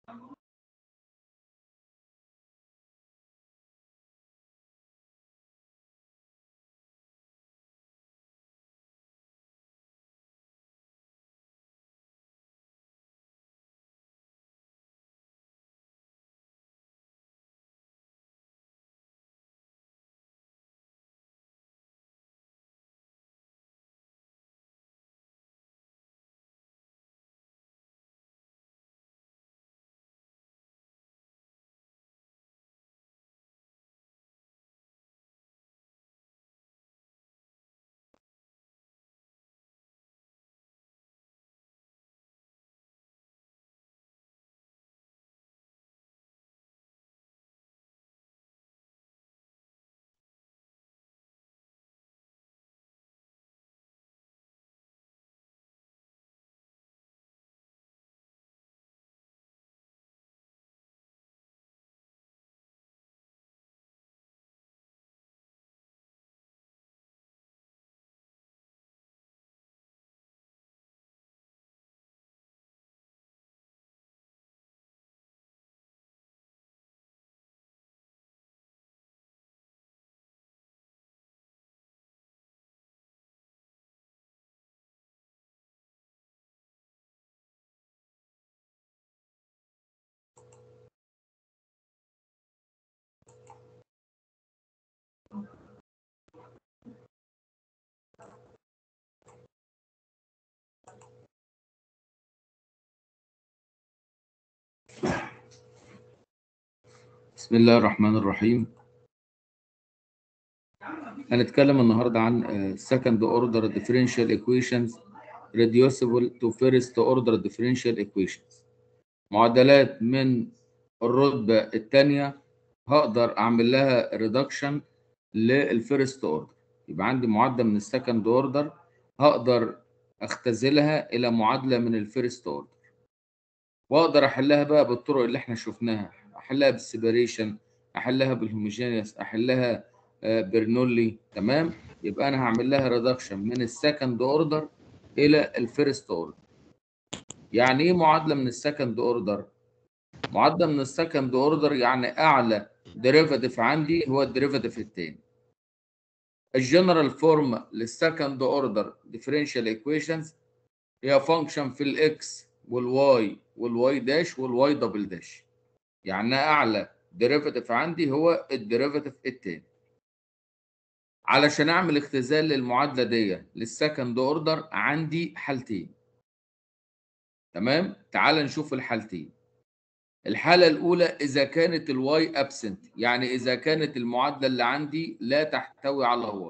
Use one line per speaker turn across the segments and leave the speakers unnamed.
بسم الله الرحمن الرحيم هنتكلم النهارده عن second order differential equations reducible to first order differential equations معادلات من الرتبة الثانية هقدر أعمل لها reduction للفيرست اوردر يبقى عندي معادلة من السكند اوردر هقدر اختزلها إلى معادلة من الفيرست اوردر واقدر احلها بقى بالطرق اللي احنا شفناها احلها بالسيبريشن احلها بالهوموجينيوس احلها برنولي تمام يبقى انا هعمل لها ريدكشن من السكند اوردر الى الفيرست اوردر يعني ايه معادله من السكند اوردر معادله من السكند اوردر يعني اعلى ديريفاتيف عندي هو الديريفاتيف الثاني الجنرال فورم للسكند اوردر ديفرنشال ايكويشنز هي فانكشن في الاكس والواي والواي داش والواي دبل داش يعني اعلى ديريفاتيف عندي هو الديريفاتيف الثاني علشان اعمل اختزال للمعادله دي للسكند اوردر عندي حالتين تمام تعال نشوف الحالتين الحاله الاولى اذا كانت الواي ابسنت يعني اذا كانت المعادله اللي عندي لا تحتوي على واي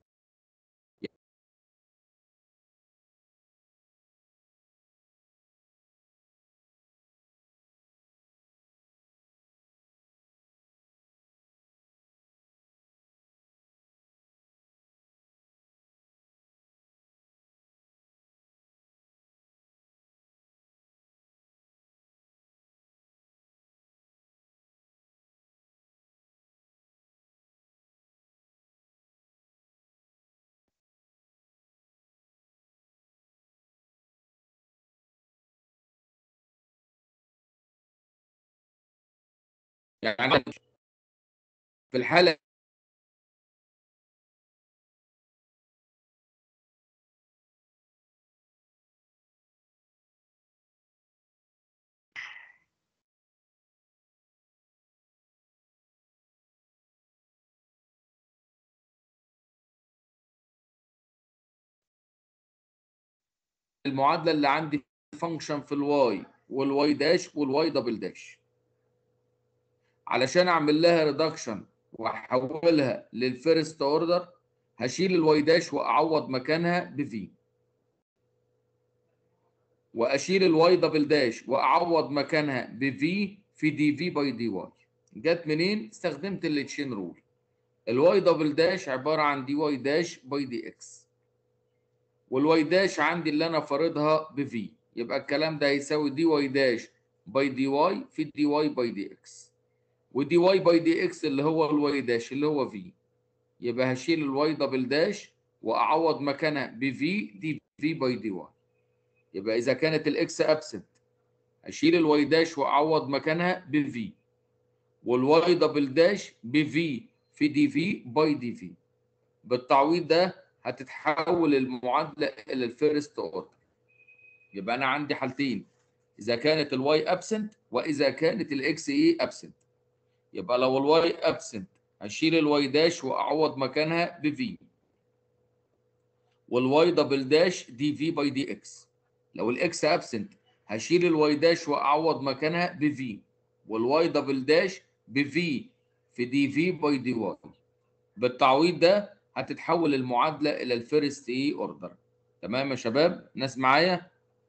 يعني في الحالة المعادلة اللي عندي فانكشن في الواي والواي داش والواي دبل داش علشان اعمل لها ريدكشن واحولها للفيرست اوردر هشيل الواي داش واعوض مكانها بفي واشيل الواي دبل داش واعوض مكانها بفي في دي في باي دي واي جت منين استخدمت التشين رول الواي دبل داش عباره عن دي واي داش باي دي اكس والواي داش عندي اللي انا فارضها بفي يبقى الكلام ده هيساوي دي واي داش باي دي واي في دي واي باي دي اكس ودي واي باي دي اكس اللي هو الواي داش اللي هو في يبقى هشيل الواي دبل داش واعوض مكانها بفي دي في باي دي واي يبقى اذا كانت الاكس ابسنت اشيل الواي داش واعوض مكانها بفي والواي دبل داش بفي في دي في باي دي في بالتعويض ده هتتحول المعادله الى الفيرست اوردر يبقى انا عندي حالتين اذا كانت الواي ابسنت واذا كانت الاكس اي ابسنت يبقى لو الواي ابسنت هشيل الواي داش واعوض مكانها بفي والواي دبل داش دي في باي دي اكس لو الاكس ابسنت هشيل الواي داش واعوض مكانها بفي والواي دبل داش بفي في دي في باي دي واي بالتعويض ده هتتحول المعادله الى الفيرست اي اوردر تمام يا شباب ناس معايا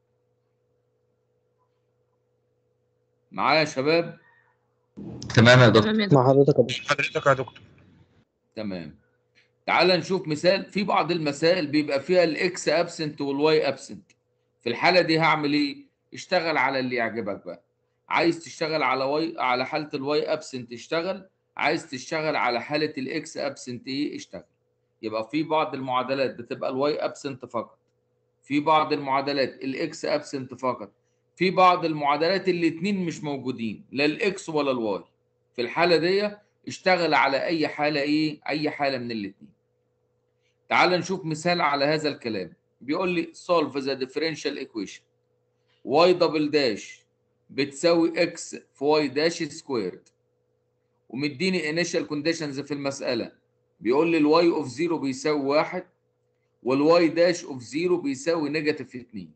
معايا يا شباب
تمام يا دكتور
تمام يا دكتور
مع حضرتك يا دكتور.
حضرتك يا دكتور
تمام تعال نشوف مثال في بعض المسائل بيبقى فيها الاكس ابسنت والواي ابسنت في الحاله دي هعمل ايه اشتغل على اللي يعجبك بقى عايز تشتغل على واي على حاله الواي ابسنت اشتغل عايز تشتغل على حاله الاكس ابسنت ايه اشتغل يبقى في بعض المعادلات بتبقى الواي ابسنت فقط في بعض المعادلات الاكس ابسنت فقط في بعض المعادلات الاثنين مش موجودين لا الاكس ولا الواي في الحاله دي اشتغل على اي حاله ايه اي حاله من الاثنين تعال نشوف مثال على هذا الكلام بيقول لي solve the differential equation y دبل داش بتساوي x في y داش سكويرد ومديني initial conditions في المسألة بيقول لي الواي اوف 0 بيساوي 1 والواي داش اوف 0 بيساوي نيجاتيف 2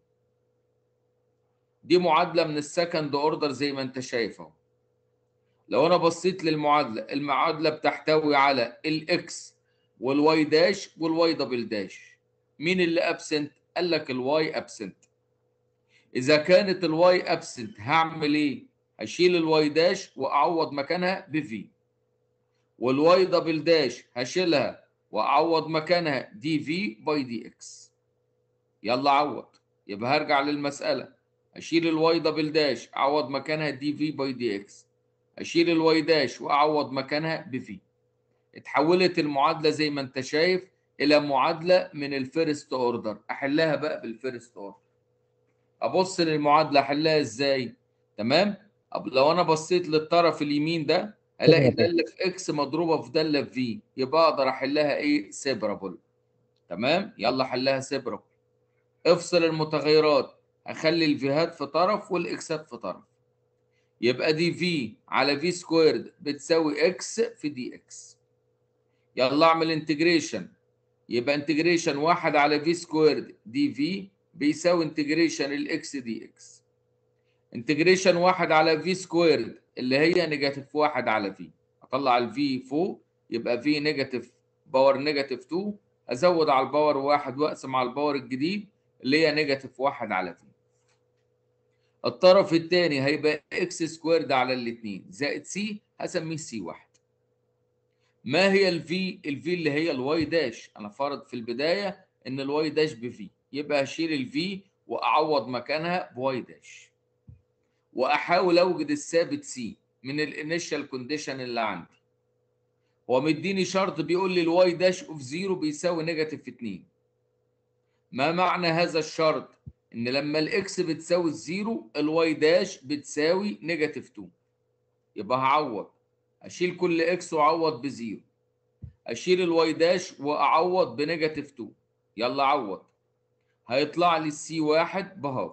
دي معادلة من السكند اوردر زي ما انت شايف اهو لو انا بصيت للمعادلة المعادلة بتحتوي على الاكس والواي داش والواي دبل داش مين اللي ابسنت قال لك الواي ابسنت اذا كانت الواي ابسنت هعمل ايه هشيل الواي داش واعوض مكانها بفي والواي دبل داش هشيلها واعوض مكانها دي في باي دي اكس يلا عوض يبقى هرجع للمساله اشيل الواي دبل داش اعوض مكانها دي في باي دي اكس اشيل الواي داش واعوض مكانها بفي اتحولت المعادله زي ما انت شايف الى معادله من الفيرست اوردر احلها بقى بالفيرست اوردر ابص للمعادله احلها ازاي تمام طب لو انا بصيت للطرف اليمين ده الاقي داله في اكس مضروبه في داله في في يبقى اقدر احلها ايه سيبرابل تمام يلا حلها سيبرابل افصل المتغيرات اخلي الفيهات في طرف والاكسات في طرف يبقى دي في على في سكويرد بتساوي اكس في دي اكس يلا اعمل انتجريشن يبقى انتجريشن واحد على في سكويرد دي في بيساوي انتجريشن الاكس دي اكس انتجريشن واحد على في سكويرد اللي هي نيجاتيف واحد على في اطلع الفي فوق يبقى في نيجاتيف باور نيجاتيف 2 ازود على الباور واحد واقسم على الباور الجديد اللي هي نيجاتيف واحد على في الطرف الثاني هيبقى اكس سكويرد على الاثنين زائد سي هسميه سي واحد ما هي الفي الفي اللي هي الواي داش انا فارض في البدايه ان الواي داش بفي يبقى هشيل الفي واعوض مكانها بواي داش واحاول اوجد الثابت سي من الانيشال كونديشن اللي عندي هو مديني شرط بيقول لي الواي داش اوف زيرو بيساوي نيجاتيف 2 ما معنى هذا الشرط ان لما الاكس بتساوي الزيرو الواي داش بتساوي نيجاتيف 2 يبقى هعوض اشيل كل اكس واعوض بزيرو اشيل الواي داش واعوض بنيجاتيف 2 يلا عوض هيطلع لي السي واحد بهاف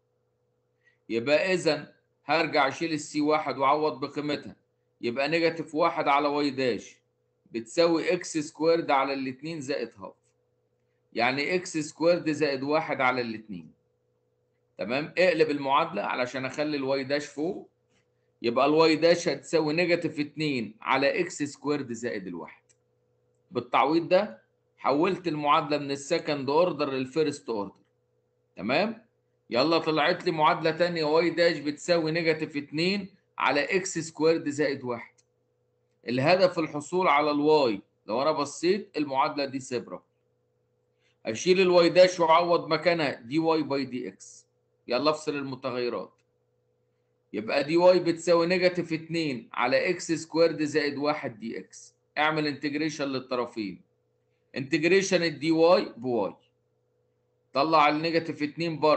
يبقى اذا هرجع اشيل السي واحد واعوض بقيمتها يبقى نيجاتيف واحد على واي داش بتساوي اكس سكويرد على الاتنين زائد هاف يعني اكس سكويرد زائد واحد على الاتنين تمام اقلب المعادلة علشان اخلي الواي داش فوق يبقى الواي داش هتساوي نيجاتيف 2 على اكس سكويرد زائد الواحد بالتعويض ده حولت المعادلة من السكند اوردر للفيرست اوردر تمام يلا طلعت لي معادلة تانية واي داش بتساوي نيجاتيف 2 على اكس سكويرد زائد واحد الهدف الحصول على الواي لو انا بصيت المعادلة دي سيبرا اشيل الواي داش واعوض مكانها دي واي باي دي اكس يلا افصل المتغيرات يبقى دي واي بتساوي نيجاتيف 2 على اكس سكويرد زائد 1 دي اكس اعمل انتجريشن للطرفين انتجريشن الدي واي بواي طلع النيجاتيف 2 بره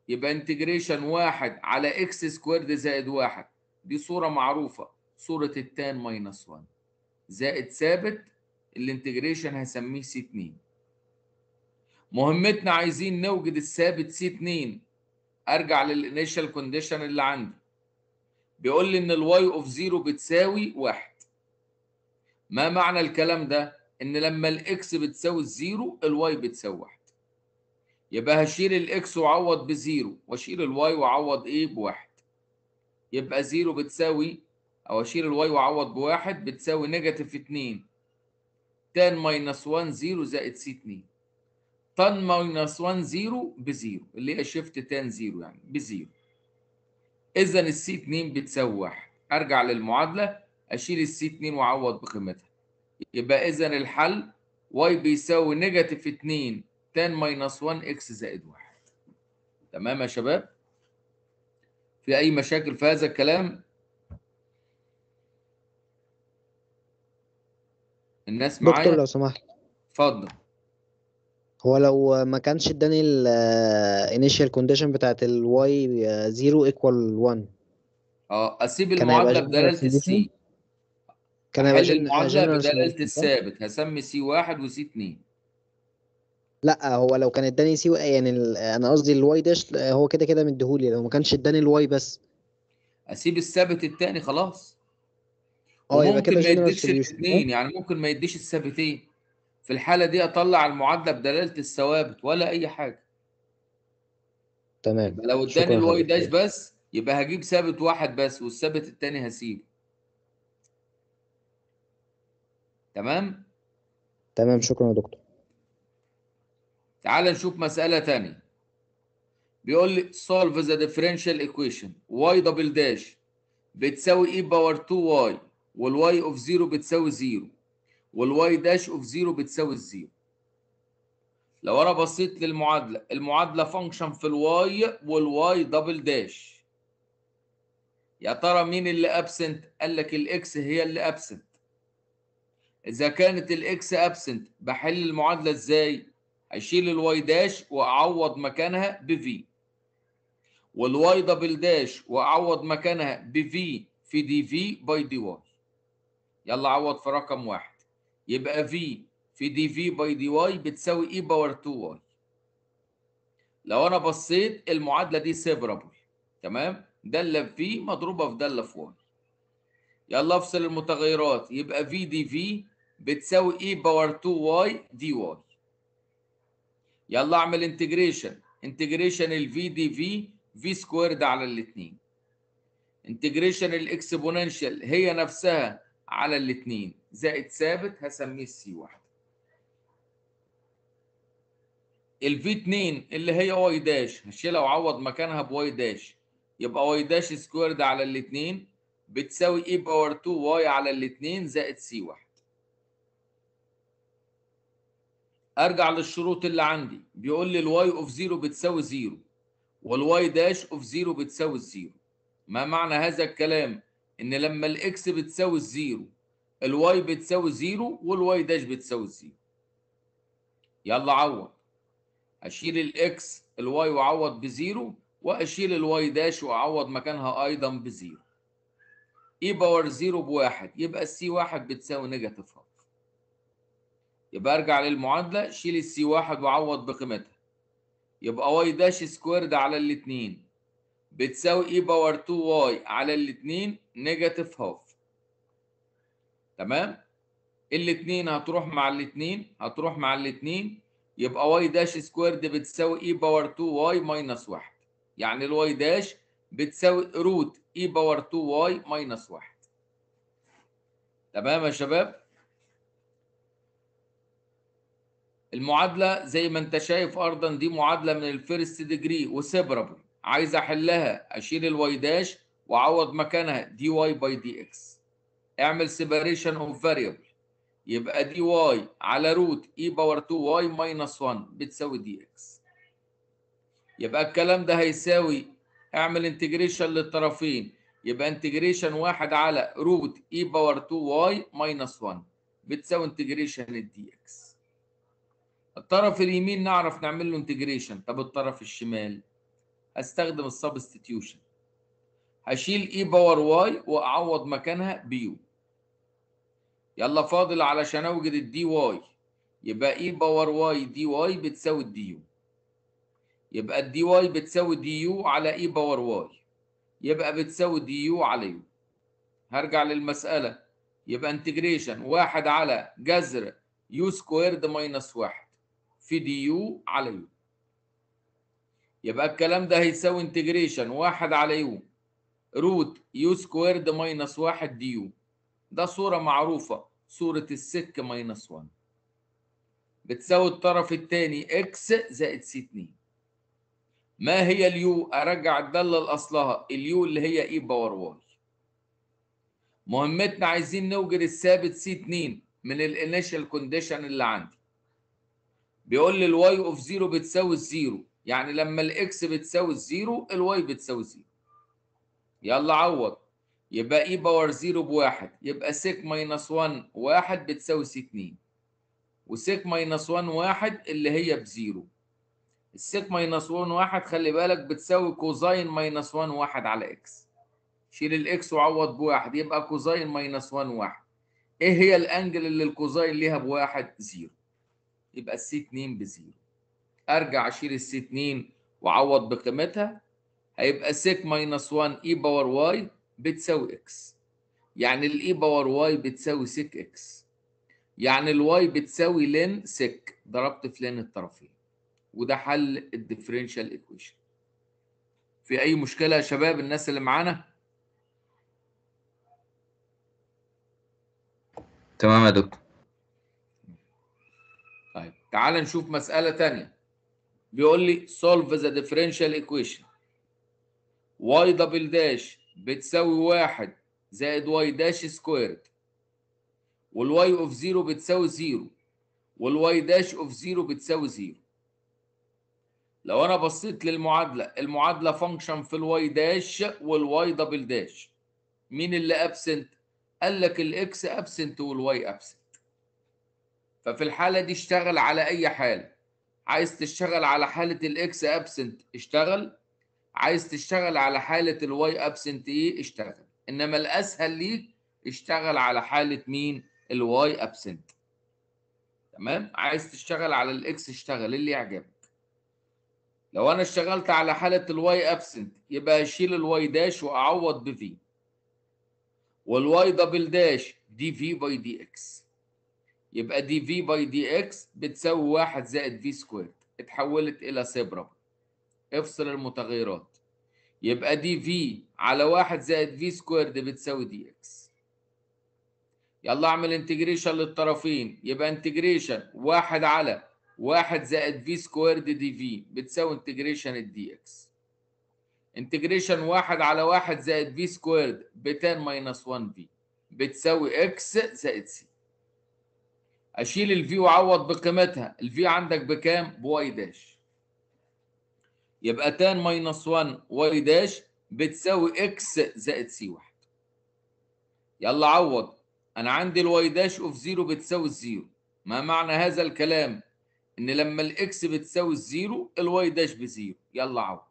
يبقى انتجريشن واحد على اكس سكويرد زائد واحد دي صورة معروفة صورة التان ماينس 1 زائد ثابت الانتجريشن هسميه سي 2 مهمتنا عايزين نوجد الثابت سي 2 ارجع للانيشال كونديشن اللي عندي بيقول لي ان الواي اوف زيرو بتساوي واحد ما معنى الكلام ده ان لما الاكس بتساوي الزيرو الواي بتساوي واحد يبقى هشيل الاكس واعوض بزيرو واشيل الواي واعوض ايه بواحد يبقى زيرو بتساوي او اشيل الواي واعوض بواحد بتساوي نيجاتيف 2 تان ماينس 1 0 زائد سي 2 تان ماينس 1 0 بزيرو اللي هي شيفت تان 0 يعني بزيرو اذا السي 2 بتساوي 1 ارجع للمعادله اشيل السي 2 واعوض بقيمتها يبقى اذا الحل واي بيساوي نيجاتيف 2 تان ماينس 1 اكس زائد 1 تمام يا شباب في اي مشاكل في هذا الكلام الناس
دكتور
معايا
لو سمحت
اتفضل
هو لو ما كانش اداني ال initial condition بتاعت ال y 0 equal 1
اه اسيب
كان هيبقى
المعادله
general
بدلاله السي
condition؟ كان هيبقى
احل
gen-
المعادله
general
بدلاله
solution، صح؟
الثابت هسمي سي واحد وسي 2
لا هو لو كان اداني سي يعني ال- انا قصدي الواي داش هو كده كده مديهولي لو ما كانش اداني الواي بس
اسيب الثابت الثاني خلاص
اه يبقى
وممكن
كده
ما
general
يديكش
solution
الاثنين يعني ممكن ما يديش الثابتين في الحاله دي اطلع المعادله بدلاله الثوابت ولا اي حاجه
تمام
يبقى لو
شكرا
اداني الواي
حضرتك.
داش بس يبقى هجيب ثابت واحد بس والثابت الثاني هسيبه تمام
تمام شكرا يا دكتور
تعال نشوف مسألة تانية بيقول لي solve the differential equation y double dash بتساوي e باور 2y والy of 0 بتساوي 0 والy dash of 0 بتساوي 0 لو انا بصيت للمعادلة المعادلة فانكشن في الواي والواي دبل داش يا ترى مين اللي ابسنت قال لك الاكس هي اللي ابسنت اذا كانت الاكس ابسنت بحل المعادلة ازاي هشيل الواي داش واعوض مكانها بفي والواي دبل داش واعوض مكانها بفي في دي في باي دي واي يلا عوض في رقم واحد يبقى في في دي في باي دي واي بتساوي اي باور 2 واي لو انا بصيت المعادله دي سيبرابل تمام داله في في مضروبه في داله في واي يلا افصل المتغيرات يبقى في دي في بتساوي اي باور 2 واي دي واي يلا اعمل انتجريشن انتجريشن الفي دي في في سكويرد على الاثنين انتجريشن الاكسبوننشال هي نفسها على الاثنين زائد ثابت هسميه السي واحد الفي 2 اللي هي واي داش هشيلها واعوض مكانها بواي داش يبقى واي داش سكويرد على الاثنين بتساوي اي باور 2 واي على الاثنين زائد سي واحد ارجع للشروط اللي عندي بيقول لي الواي اوف 0 بتساوي 0 والواي داش اوف 0 بتساوي الزيرو ما معنى هذا الكلام ان لما الاكس بتساوي الزيرو الواي بتساوي زيرو والواي داش بتساوي الزيرو يلا عوض اشيل الاكس الواي واعوض بزيرو واشيل الواي داش واعوض مكانها ايضا بزيرو اي باور زيرو بواحد يبقى السي واحد بتساوي نيجاتيف هاف يبقى ارجع للمعادله شيل السي واحد وعوض بقيمتها يبقى واي داش سكويرد على الاثنين بتساوي اي باور 2 واي على الاثنين نيجاتيف هاف تمام الاثنين هتروح مع الاثنين هتروح مع الاثنين يبقى واي داش سكويرد بتساوي اي باور 2 واي ماينس 1 يعني الواي داش بتساوي روت اي باور 2 واي ماينس 1 تمام يا شباب المعادله زي ما انت شايف ارضا دي معادله من الفيرست ديجري وسيبرابل عايز احلها اشيل الواي داش واعوض مكانها دي واي باي دي اكس اعمل سيباريشن اوف فاريبل يبقى دي واي على روت اي باور 2 واي ماينس 1 بتساوي دي اكس يبقى الكلام ده هيساوي اعمل انتجريشن للطرفين يبقى انتجريشن واحد على روت اي باور 2 واي ماينس 1 بتساوي انتجريشن الدي اكس الطرف اليمين نعرف نعمل له انتجريشن طب الطرف الشمال هستخدم السبستيتيوشن هشيل اي باور واي واعوض مكانها بيو يلا فاضل علشان اوجد الدي واي يبقى اي باور واي دي واي بتساوي الدي يو يبقى الدي واي بتساوي دي يو على اي باور واي يبقى بتساوي دي يو على يو هرجع للمسألة يبقى انتجريشن واحد على جذر يو سكويرد ماينس واحد في دي يو على يو يبقى الكلام ده هيساوي انتجريشن واحد على يو روت يو سكويرد ماينس واحد دي يو ده صورة معروفة صورة السك ماينس 1 بتساوي الطرف الثاني اكس زائد سي 2 ما هي اليو ارجع الداله لاصلها اليو اللي هي اي باور واي مهمتنا عايزين نوجد الثابت سي 2 من الانيشال كونديشن اللي عندي بيقول لي الواي اوف 0 بتساوي الزيرو يعني لما الاكس بتساوي الزيرو الواي بتساوي زيرو يلا عوض يبقى اي باور 0 بواحد يبقى سيك ماينس 1 واحد بتساوي سي 2 وسيك ماينس 1 واحد اللي هي بزيرو السيك ماينس 1 واحد خلي بالك بتساوي كوزاين ماينس 1 واحد على اكس شيل الاكس وعوض بواحد يبقى كوزاين ماينس 1 واحد ايه هي الانجل اللي الكوزاين ليها بواحد زيرو يبقى السي 2 بزيرو ارجع اشيل السي 2 واعوض بقيمتها هيبقى سيك ماينس 1 اي باور واي بتساوي اكس يعني الاي باور واي بتساوي سيك اكس يعني الواي بتساوي لين سيك ضربت في لين الطرفين وده حل الديفرنشال ايكويشن في اي مشكله يا شباب الناس اللي معانا
تمام يا دكتور
طيب تعال نشوف مساله ثانيه بيقول لي solve the differential equation y دبل داش بتساوي واحد زائد y داش سكويرد والواي اوف زيرو بتساوي زيرو والواي داش اوف زيرو بتساوي زيرو لو انا بصيت للمعادله المعادله فانكشن في الواي داش والواي دبل داش مين اللي ابسنت قال لك الاكس ابسنت والواي ابسنت ففي الحاله دي اشتغل على اي حاله عايز تشتغل على حاله الاكس ابسنت اشتغل عايز تشتغل على حاله الواي ابسنت ايه اشتغل انما الاسهل ليك اشتغل على حاله مين الواي ابسنت تمام عايز تشتغل على الاكس اشتغل اللي يعجبك لو انا اشتغلت على حاله الواي ابسنت يبقى اشيل الواي داش واعوض بفي والواي دبل داش دي في باي دي اكس يبقى دي في باي دي اكس بتساوي واحد زائد في سكوير اتحولت الى سيبرا افصل المتغيرات يبقى دي في على واحد زائد في سكوير دي بتساوي دي اكس يلا اعمل انتجريشن للطرفين يبقى انتجريشن واحد على واحد زائد في سكوير دي في بتساوي انتجريشن الدي اكس انتجريشن واحد على واحد زائد في سكوير ب 10 ماينس 1 في بتساوي اكس زائد سي اشيل الفي واعوض بقيمتها الفي عندك بكام بواي داش يبقى 10 ماينس 1 واي داش بتساوي اكس زائد سي واحد يلا عوض انا عندي الواي داش اوف زيرو بتساوي الزيرو ما معنى هذا الكلام ان لما الاكس بتساوي الزيرو الواي داش بزيرو يلا عوض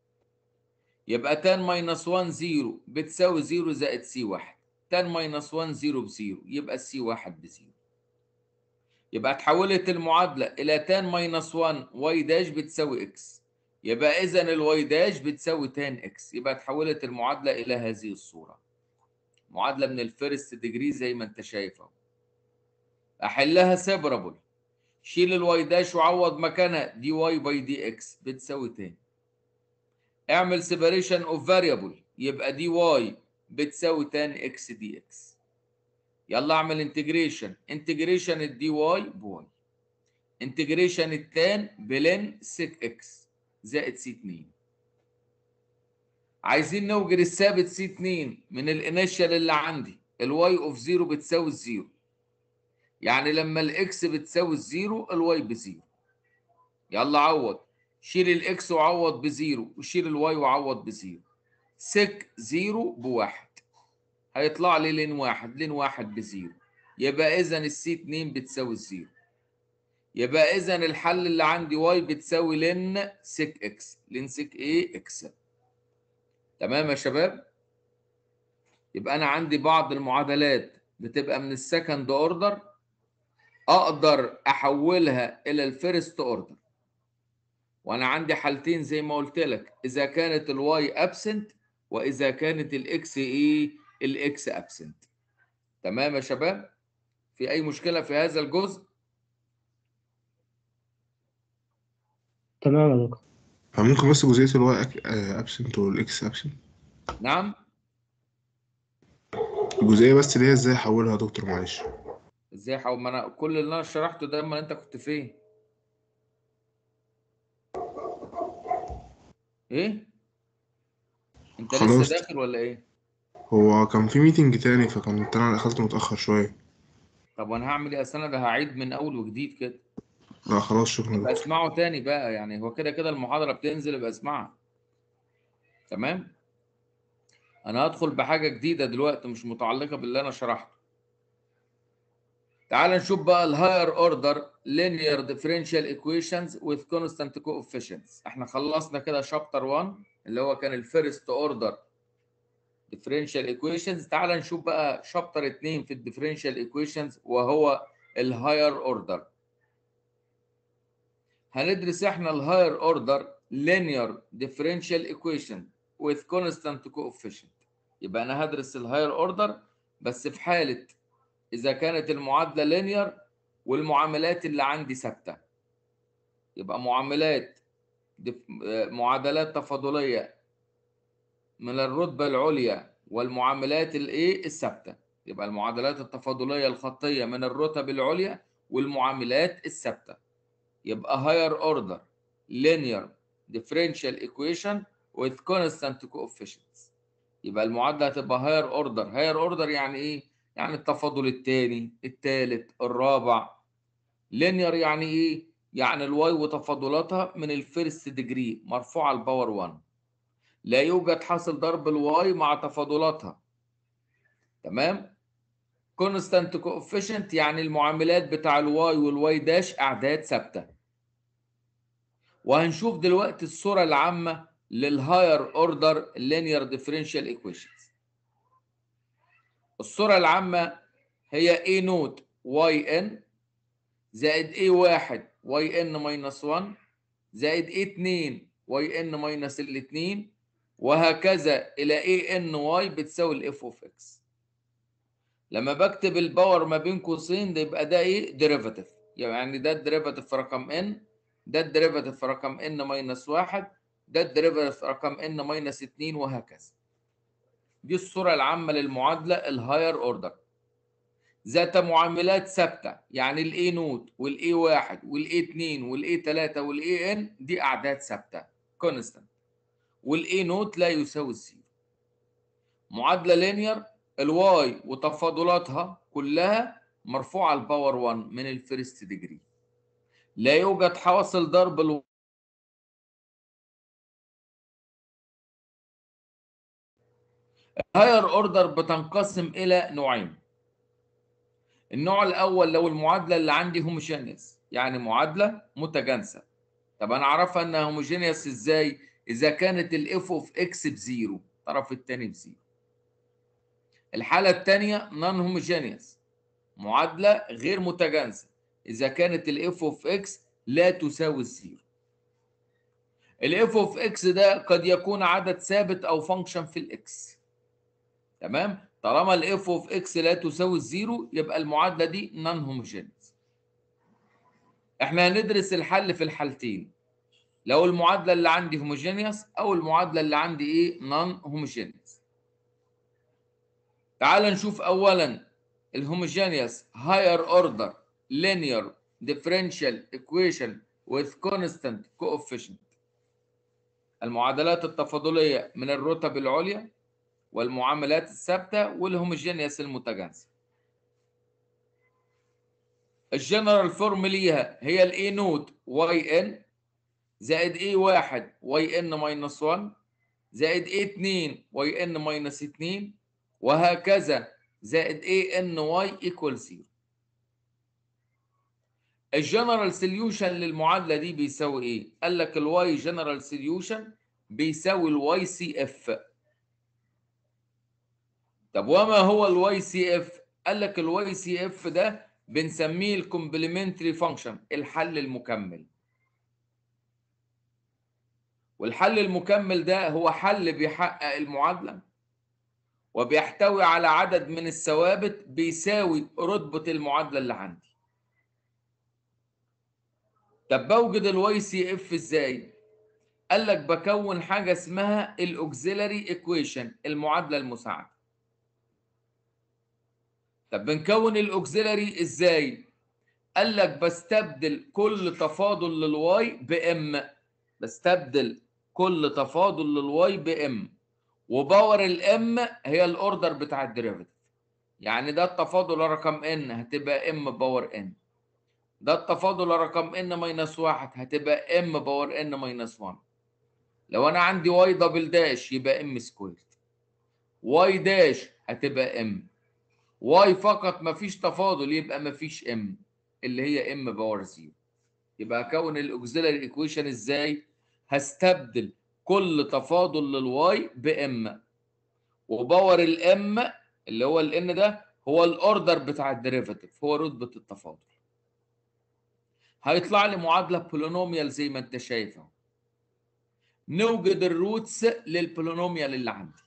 يبقى 10 ماينس 1 زيرو بتساوي زيرو زائد سي واحد 10 ماينس 1 زيرو بزيرو يبقى السي واحد بزيرو يبقى اتحولت المعادلة إلى 10 ماينس 1 واي داش بتساوي اكس يبقى إذا الواي داش بتساوي 10 اكس يبقى اتحولت المعادلة إلى هذه الصورة معادلة من الفيرست ديجري زي ما أنت شايف أهو أحلها سيبرابل شيل الواي داش وعوض مكانها دي واي باي دي اكس بتساوي 10 اعمل سيبريشن اوف فاريبل يبقى دي واي بتساوي 10 اكس دي اكس يلا اعمل انتجريشن انتجريشن الدي واي بواي انتجريشن التان بلين سيك اكس زائد سي 2 عايزين نوجد الثابت سي 2 من الانيشال اللي عندي الواي اوف 0 بتساوي الزيرو يعني لما الاكس بتساوي الزيرو الواي بزيرو يلا عوض شيل الاكس وعوض بزيرو وشيل الواي وعوض بزيرو سك زيرو بواحد هيطلع لي لين واحد لين واحد بزيرو يبقى اذا السي 2 بتساوي الزيرو يبقى اذا الحل اللي عندي واي بتساوي لن سيك اكس لن سيك ايه اكس تمام يا شباب يبقى انا عندي بعض المعادلات بتبقى من السكند اوردر اقدر احولها الى الفيرست اوردر وانا عندي حالتين زي ما قلت لك اذا كانت الواي ابسنت واذا كانت الاكس ايه الاكس ابسنت تمام يا شباب في اي مشكله في هذا الجزء
تمام يا دكتور
ممكن بس جزئية الواي ابسنت والاكس ابسنت
نعم
الجزئية بس اللي هي ازاي احولها يا دكتور معلش
ازاي حاول ما انا كل اللي انا شرحته ده ما انت كنت فين ايه انت
خلاص.
لسه داخل ولا ايه
هو كان في ميتنج تاني فكنت انا دخلت متأخر شوية
طب وانا هعمل ايه اصل انا ده هعيد من اول وجديد كده
لا خلاص شكرا يا
يبقى
دكتور
اسمعه تاني بقى يعني هو كده كده المحاضرة بتنزل يبقى اسمعها تمام انا هدخل بحاجة جديدة دلوقتي مش متعلقة باللي انا شرحته تعال نشوف بقى الهاير اوردر linear differential equations with constant coefficients احنا خلصنا كده شابتر 1 اللي هو كان الفيرست اوردر differential equations تعال نشوف بقى شابتر 2 في الديفرنشال equations وهو الهاير اوردر هندرس احنا الهاير اوردر linear differential equation with constant coefficient يبقى انا هدرس الهاير اوردر بس في حاله اذا كانت المعادله linear والمعاملات اللي عندي ثابته يبقى معاملات دف- آه، معادلات تفاضليه من الرتبه العليا والمعاملات الايه الثابته يبقى المعادلات التفاضليه الخطيه من الرتب العليا والمعاملات الثابته يبقى higher order linear differential equation with constant coefficients يبقى المعادله هتبقى higher order higher order يعني ايه يعني التفاضل الثاني الثالث الرابع linear يعني ايه يعني الواي وتفاضلاتها من الفيرست ديجري مرفوعه الباور 1 لا يوجد حاصل ضرب الواي مع تفاضلاتها تمام كونستانت كوفيشنت يعني المعاملات بتاع الواي والواي داش اعداد ثابته وهنشوف دلوقتي الصوره العامه للهاير اوردر لينير ديفرنشال ايكويشنز الصوره العامه هي A نوت واي ان زائد A1 واي ان ماينس 1 زائد A2 واي ان ماينس الاثنين وهكذا الى اي ان واي بتساوي الاف اوف اكس لما بكتب الباور ما بين قوسين ده يبقى ده ايه ديريفاتيف يعني ده الديريفاتيف في رقم ان ده الديريفاتيف في رقم ان ماينس واحد ده الديريفاتيف في رقم ان ماينس اتنين وهكذا دي الصورة العامة للمعادلة الهاير اوردر ذات معاملات ثابتة يعني الاي نوت والاي واحد والاي اتنين والاي تلاتة والاي ان دي اعداد ثابتة كونستانت والاي نوت لا يساوي الزيرو معادله لينير الواي وتفاضلاتها كلها مرفوعه الباور 1 من الفيرست ديجري لا يوجد حاصل ضرب الو... الهاير اوردر بتنقسم الى نوعين النوع الاول لو المعادله اللي عندي هوموجينيوس يعني معادله متجانسه طب انا اعرفها انها هوموجينيوس ازاي اذا كانت الاف اوف اكس بزيرو الطرف الثاني بزيرو الحاله الثانيه نون هوموجينيوس معادله غير متجانسه اذا كانت الاف اوف اكس لا تساوي الزيرو الاف اوف اكس ده قد يكون عدد ثابت او فانكشن في الاكس تمام طالما الاف اوف اكس لا تساوي الزيرو يبقى المعادله دي نون هوموجينيوس احنا هندرس الحل في الحالتين لو المعادله اللي عندي هوموجينيوس او المعادله اللي عندي ايه نون هوموجينيوس تعال نشوف اولا الهوموجينيوس هاير اوردر linear differential equation with constant coefficient المعادلات التفاضليه من الرتب العليا والمعاملات الثابته والهوموجينيوس المتجانسه الجنرال فورم ليها هي الاي نوت واي ان زائد اي واحد واي ان ماينس 1 زائد اي 2 واي ان ماينس 2 وهكذا زائد اي ان واي ايكوال 0 الجنرال سوليوشن للمعادله دي بيساوي ايه قال لك الواي جنرال سوليوشن بيساوي الواي سي اف طب وما هو الواي سي اف قال لك الواي سي اف ده بنسميه الكومبلمنتري فانكشن الحل المكمل والحل المكمل ده هو حل بيحقق المعادله وبيحتوي على عدد من الثوابت بيساوي رتبه المعادله اللي عندي طب بوجد الواي سي اف ازاي قال لك بكون حاجه اسمها الاوكسيلاري ايكويشن المعادله المساعده طب بنكون الاوكسيلاري ازاي قال لك بستبدل كل تفاضل للواي بام بستبدل كل تفاضل للواي بام وباور الام هي الاوردر بتاع الديريفيتيف يعني ده التفاضل رقم ان هتبقى ام باور ان ده التفاضل رقم ان ماينس واحد هتبقى ام باور ان ماينس 1 لو انا عندي واي دبل داش يبقى ام سكويرد واي داش هتبقى ام واي فقط مفيش تفاضل يبقى مفيش ام اللي هي ام باور زيرو يبقى اكون الاوكسيلاري ايكويشن ازاي هستبدل كل تفاضل للواي بام وباور الام اللي هو الان ده هو الاوردر بتاع الديريفاتيف هو رتبه التفاضل هيطلع لي معادله بولينوميال زي ما انت شايف اهو نوجد الروتس للبولينوميال اللي عندي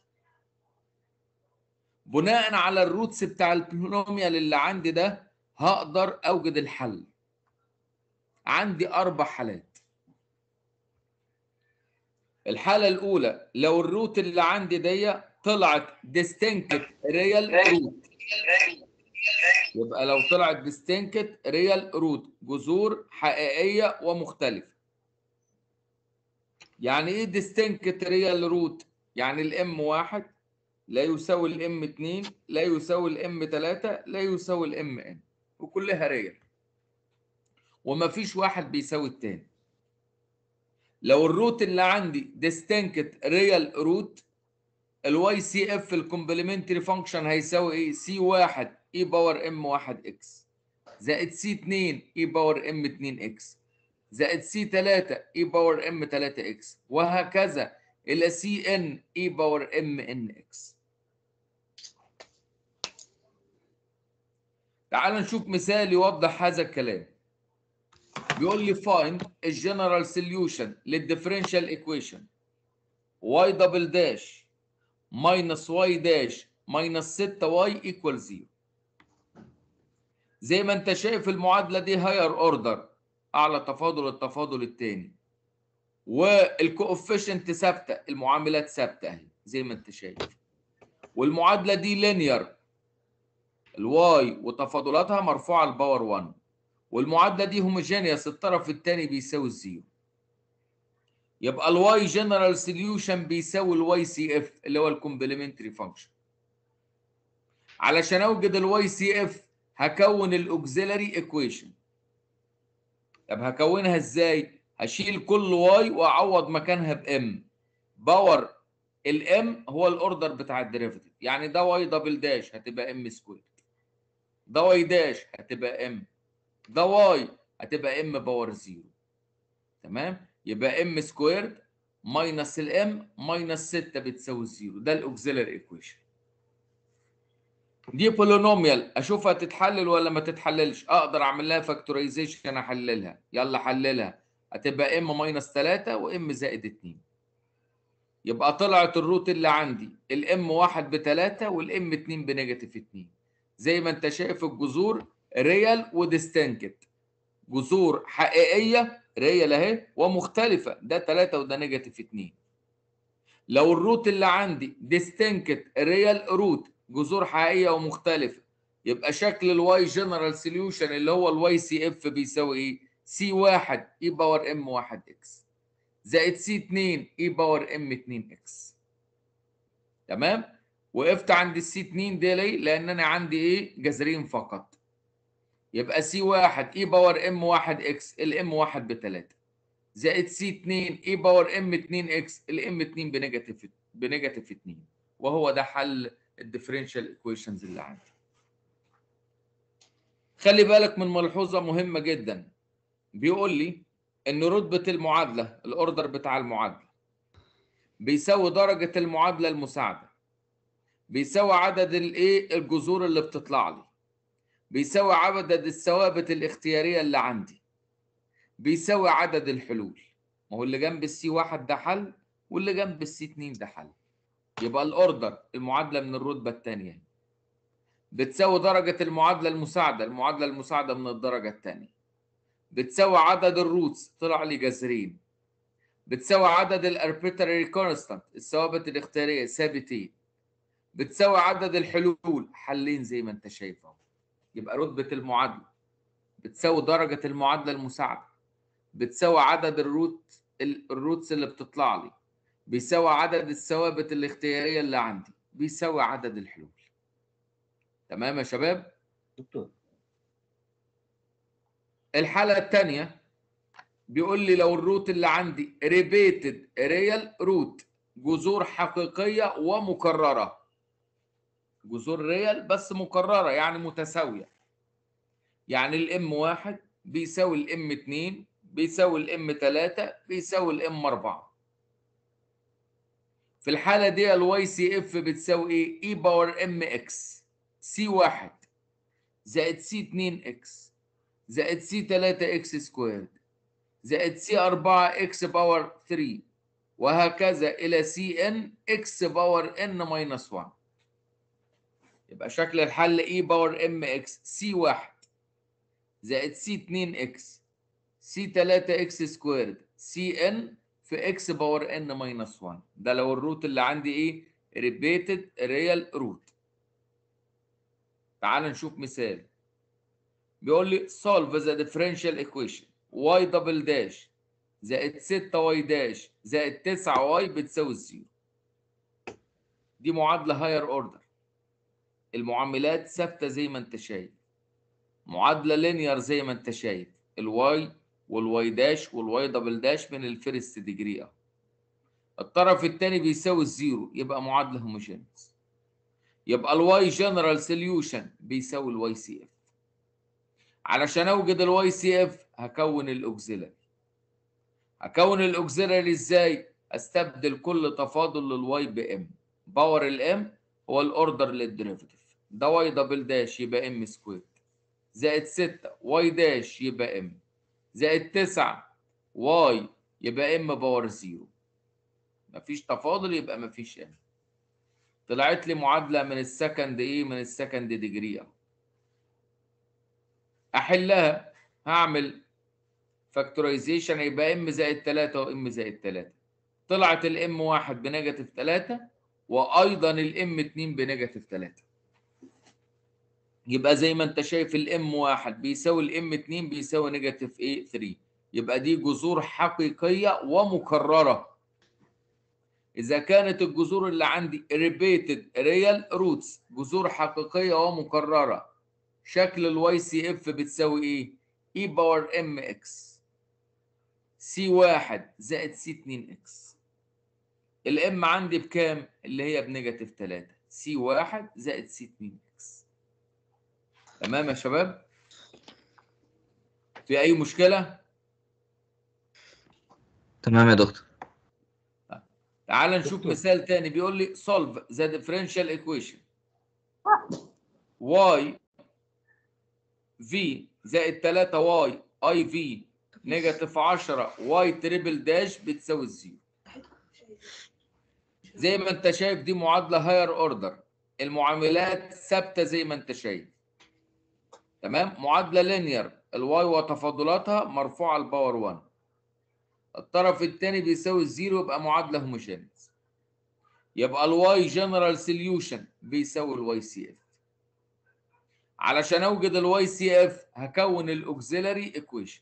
بناء على الروتس بتاع البولينوميال اللي عندي ده هقدر اوجد الحل عندي اربع حالات الحاله الاولى لو الروت اللي عندي دي طلعت ديستنكت ريال روت يبقى لو طلعت ديستنكت ريال روت جذور حقيقيه ومختلفه يعني ايه ديستنكت ريال روت يعني الام واحد لا يساوي الام 2 لا يساوي الام 3 لا يساوي الام ان وكلها ريال وما فيش واحد بيساوي التاني لو الروت اللي عندي ديستنكت ريال روت الواي سي اف الكومبلمنتري فانكشن هيساوي ايه سي 1 اي باور ام 1 اكس زائد سي 2 اي باور ام 2 اكس زائد سي 3 اي باور ام 3 اكس وهكذا الى سي ان اي باور ام ان اكس تعال نشوف مثال يوضح هذا الكلام بيقول لي find الجنرال سوليوشن للديفرنشال ايكويشن y دبل داش ماينس y داش ماينس 6 y ايكوال 0 زي ما انت شايف المعادله دي هاير اوردر اعلى تفاضل التفاضل الثاني والكوفيشنت ثابته المعاملات ثابته اهي زي ما انت شايف والمعادله دي لينير الواي وتفاضلاتها مرفوعه لباور 1 والمعادله دي هوموجينيوس الطرف الثاني بيساوي الزيرو يبقى الواي جنرال سوليوشن بيساوي الواي سي اف اللي هو الكومبلمنتري فانكشن علشان اوجد الواي سي اف هكون الاوكسيلاري ايكويشن طب هكونها ازاي هشيل كل واي واعوض مكانها بام باور الام هو الاوردر بتاع الديريفيتيف يعني ده واي دبل داش هتبقى ام سكوير ده واي داش هتبقى ام ده واي هتبقى ام باور زيرو تمام يبقى ام سكويرد ماينس الام ماينس 6 بتساوي الزيرو ده الاوكسيلاري ايكويشن دي بولينوميال اشوفها تتحلل ولا ما تتحللش اقدر اعمل لها فاكتورايزيشن احللها يلا حللها هتبقى ام ماينس 3 وام زائد 2 يبقى طلعت الروت اللي عندي الام 1 ب 3 والام 2 بنيجاتيف 2 زي ما انت شايف الجذور ريال وديستنكت جذور حقيقيه ريال اهي ومختلفه ده 3 وده نيجاتيف 2 لو الروت اللي عندي ديستنكت ريال روت جذور حقيقيه ومختلفه يبقى شكل الواي جنرال سوليوشن اللي هو الواي سي اف بيساوي ايه؟ سي 1 اي باور ام 1 اكس زائد سي 2 اي باور ام 2 اكس تمام؟ وقفت عند السي 2 دي ليه؟ لان انا عندي ايه؟ جذرين فقط يبقى سي 1 اي باور ام 1 اكس الام 1 ب 3 زائد سي 2 اي باور ام 2 اكس الام 2 بنيجاتيف بنيجاتيف 2 وهو ده حل الديفرنشال ايكويشنز اللي عندي خلي بالك من ملحوظه مهمه جدا بيقول لي ان رتبه المعادله الاوردر بتاع المعادله بيساوي درجه المعادله المساعده بيساوي عدد الايه الجذور اللي بتطلع لي بيساوي عدد الثوابت الاختياريه اللي عندي بيساوي عدد الحلول ما هو اللي جنب السي واحد ده حل واللي جنب السي 2 ده حل يبقى الاوردر المعادله من الرتبه الثانيه بتساوي درجه المعادله المساعده المعادله المساعده من الدرجه الثانيه بتساوي عدد الروتس طلع لي جذرين بتساوي عدد الاربيتري كونستانت الثوابت الاختياريه ثابتين بتساوي عدد الحلول حلين زي ما انت شايف اهو يبقى رتبه المعادله بتساوي درجه المعادله المساعده بتساوي عدد الروت الروتس اللي بتطلع لي بيساوي عدد الثوابت الاختياريه اللي عندي بيساوي عدد الحلول تمام يا شباب
دكتور
الحاله الثانيه بيقول لي لو الروت اللي عندي ريبيتد ريال روت جذور حقيقيه ومكرره جذور ريال بس مكرره يعني متساويه يعني الام واحد بيساوي الام 2 بيساوي الام 3 بيساوي الام 4 في الحاله دي الواي سي اف بتساوي ايه اي باور ام اكس سي 1 زائد سي 2 اكس زائد سي 3 اكس سكويرد زائد سي 4 اكس باور 3 وهكذا الى سي ان اكس باور ان ماينس 1 يبقى شكل الحل اي باور ام اكس سي 1 زائد سي 2 اكس سي 3 اكس سكويرد سي ان في اكس باور ان ماينس 1 ده لو الروت اللي عندي ايه ريبيتد ريال روت تعال نشوف مثال بيقول لي solve the differential equation y دبل داش زائد 6 واي داش زائد 9 واي بتساوي الزيرو دي معادله هاير اوردر المعاملات ثابته زي ما انت شايف معادله لينير زي ما انت شايف الواي والواي داش والواي دبل داش من الفيرست ديجري اهو الطرف الثاني بيساوي الزيرو يبقى معادله هوموجينيوس يبقى الواي جنرال سوليوشن بيساوي الواي سي اف علشان اوجد الواي سي اف هكون الاوكسيلري هكون الاوكسيلري ازاي استبدل كل تفاضل للواي بام باور الام هو الاوردر للديريفيتيف ده واي دبل داش يبقى ام سكوير زائد 6 واي داش يبقى ام زائد 9 واي يبقى ام باور زيرو مفيش تفاضل يبقى مفيش ام طلعت لي معادله من السكند ايه من السكند ديجري اهو احلها هعمل فاكتورايزيشن يبقى ام زائد 3 وام زائد 3 طلعت الام 1 بنيجاتيف 3 وايضا الام 2 بنيجاتيف 3 يبقى زي ما انت شايف الام 1 بيساوي الام 2 بيساوي نيجاتيف ايه 3 يبقى دي جذور حقيقيه ومكرره اذا كانت الجذور اللي عندي ريبيتد ريال روتس جذور حقيقيه ومكرره شكل الواي سي اف بتساوي ايه اي باور ام اكس سي 1 زائد سي 2 اكس الام عندي بكام اللي هي بنيجاتيف 3 سي 1 زائد سي 2 اكس تمام يا شباب في اي مشكله
تمام يا دكتور
تعال نشوف
دكتور.
مثال تاني بيقول لي solve the differential equation y v زائد 3 y i v نيجاتيف 10 y تريبل داش بتساوي الزيرو زي ما انت شايف دي معادله هاير اوردر المعاملات ثابته زي ما انت شايف تمام معادله لينير الواي وتفاضلاتها مرفوعه الباور 1 الطرف الثاني بيساوي الزيرو يبقى معادله هوموجينيوس يبقى الواي جنرال سوليوشن بيساوي الواي سي اف علشان اوجد الواي سي اف هكون الاوكسيلري ايكويشن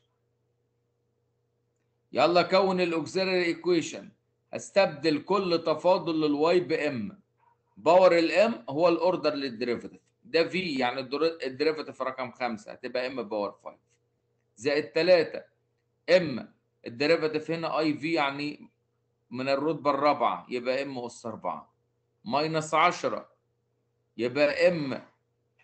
يلا كون الاوكسيلري ايكويشن هستبدل كل تفاضل للواي بام باور الام هو الاوردر للديريفيتيف ده في يعني الدر- الديريفيتيف رقم 5 هتبقى ام باور 5 زائد 3 ام الديريفيتيف هنا اي في يعني من الرتبه الرابعه يبقى ام اس 4 ماينس 10 يبقى ام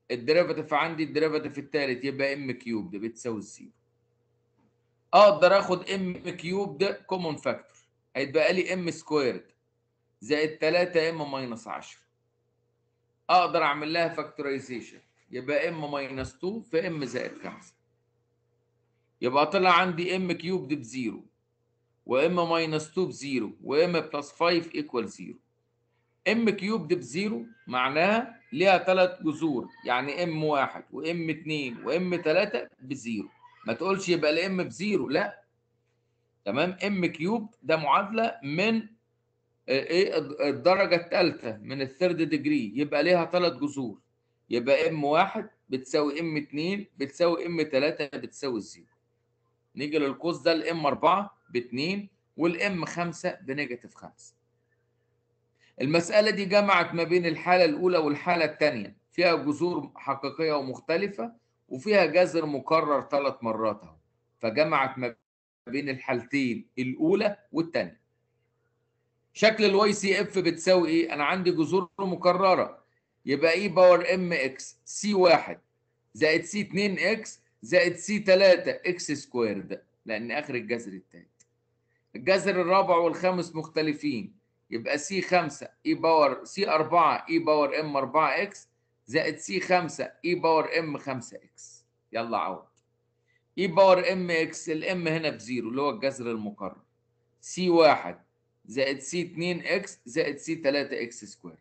الديريفاتيف عندي الديريفاتيف الثالث يبقى ام كيوب ده بتساوي الزيرو اقدر اخد ام كيوب ده كومون فاكتور هيتبقى لي ام سكويرد زائد 3 ام ماينس 10 اقدر اعمل لها فاكتورايزيشن يبقى ام ماينس 2 في ام زائد 5 يبقى طلع عندي ام كيوب دي بزيرو وام ماينس 2 بزيرو وام بلس 5 ايكوال زيرو ام كيوب دي بزيرو معناها ليها ثلاث جذور يعني ام واحد وام اتنين وام ثلاثة بزيرو ما تقولش يبقى الام بزيرو لا تمام ام كيوب ده معادله من ايه الدرجه الثالثه من الثيرد ديجري يبقى ليها ثلاث جذور يبقى ام واحد بتساوي ام 2 بتساوي ام 3 بتساوي الزيرو نيجي للقوس ده الام 4 ب 2 والام 5 بنيجاتيف 5 المساله دي جمعت ما بين الحاله الاولى والحاله الثانيه فيها جذور حقيقيه ومختلفه وفيها جذر مكرر ثلاث مرات اهو فجمعت ما بين الحالتين الاولى والثانيه شكل الواي سي اف بتساوي ايه انا عندي جذور مكرره يبقى اي باور ام اكس سي 1 زائد سي 2 اكس زائد سي 3 اكس سكويرد لان اخر الجذر الثالث الجذر الرابع والخامس مختلفين يبقى سي 5 اي باور سي 4 اي باور ام 4 اكس زائد سي 5 اي باور ام 5 اكس يلا عوض اي باور ام اكس الام هنا بزيرو اللي هو الجذر المكرر سي 1 زائد سي 2 اكس زائد سي 3 اكس سكويرد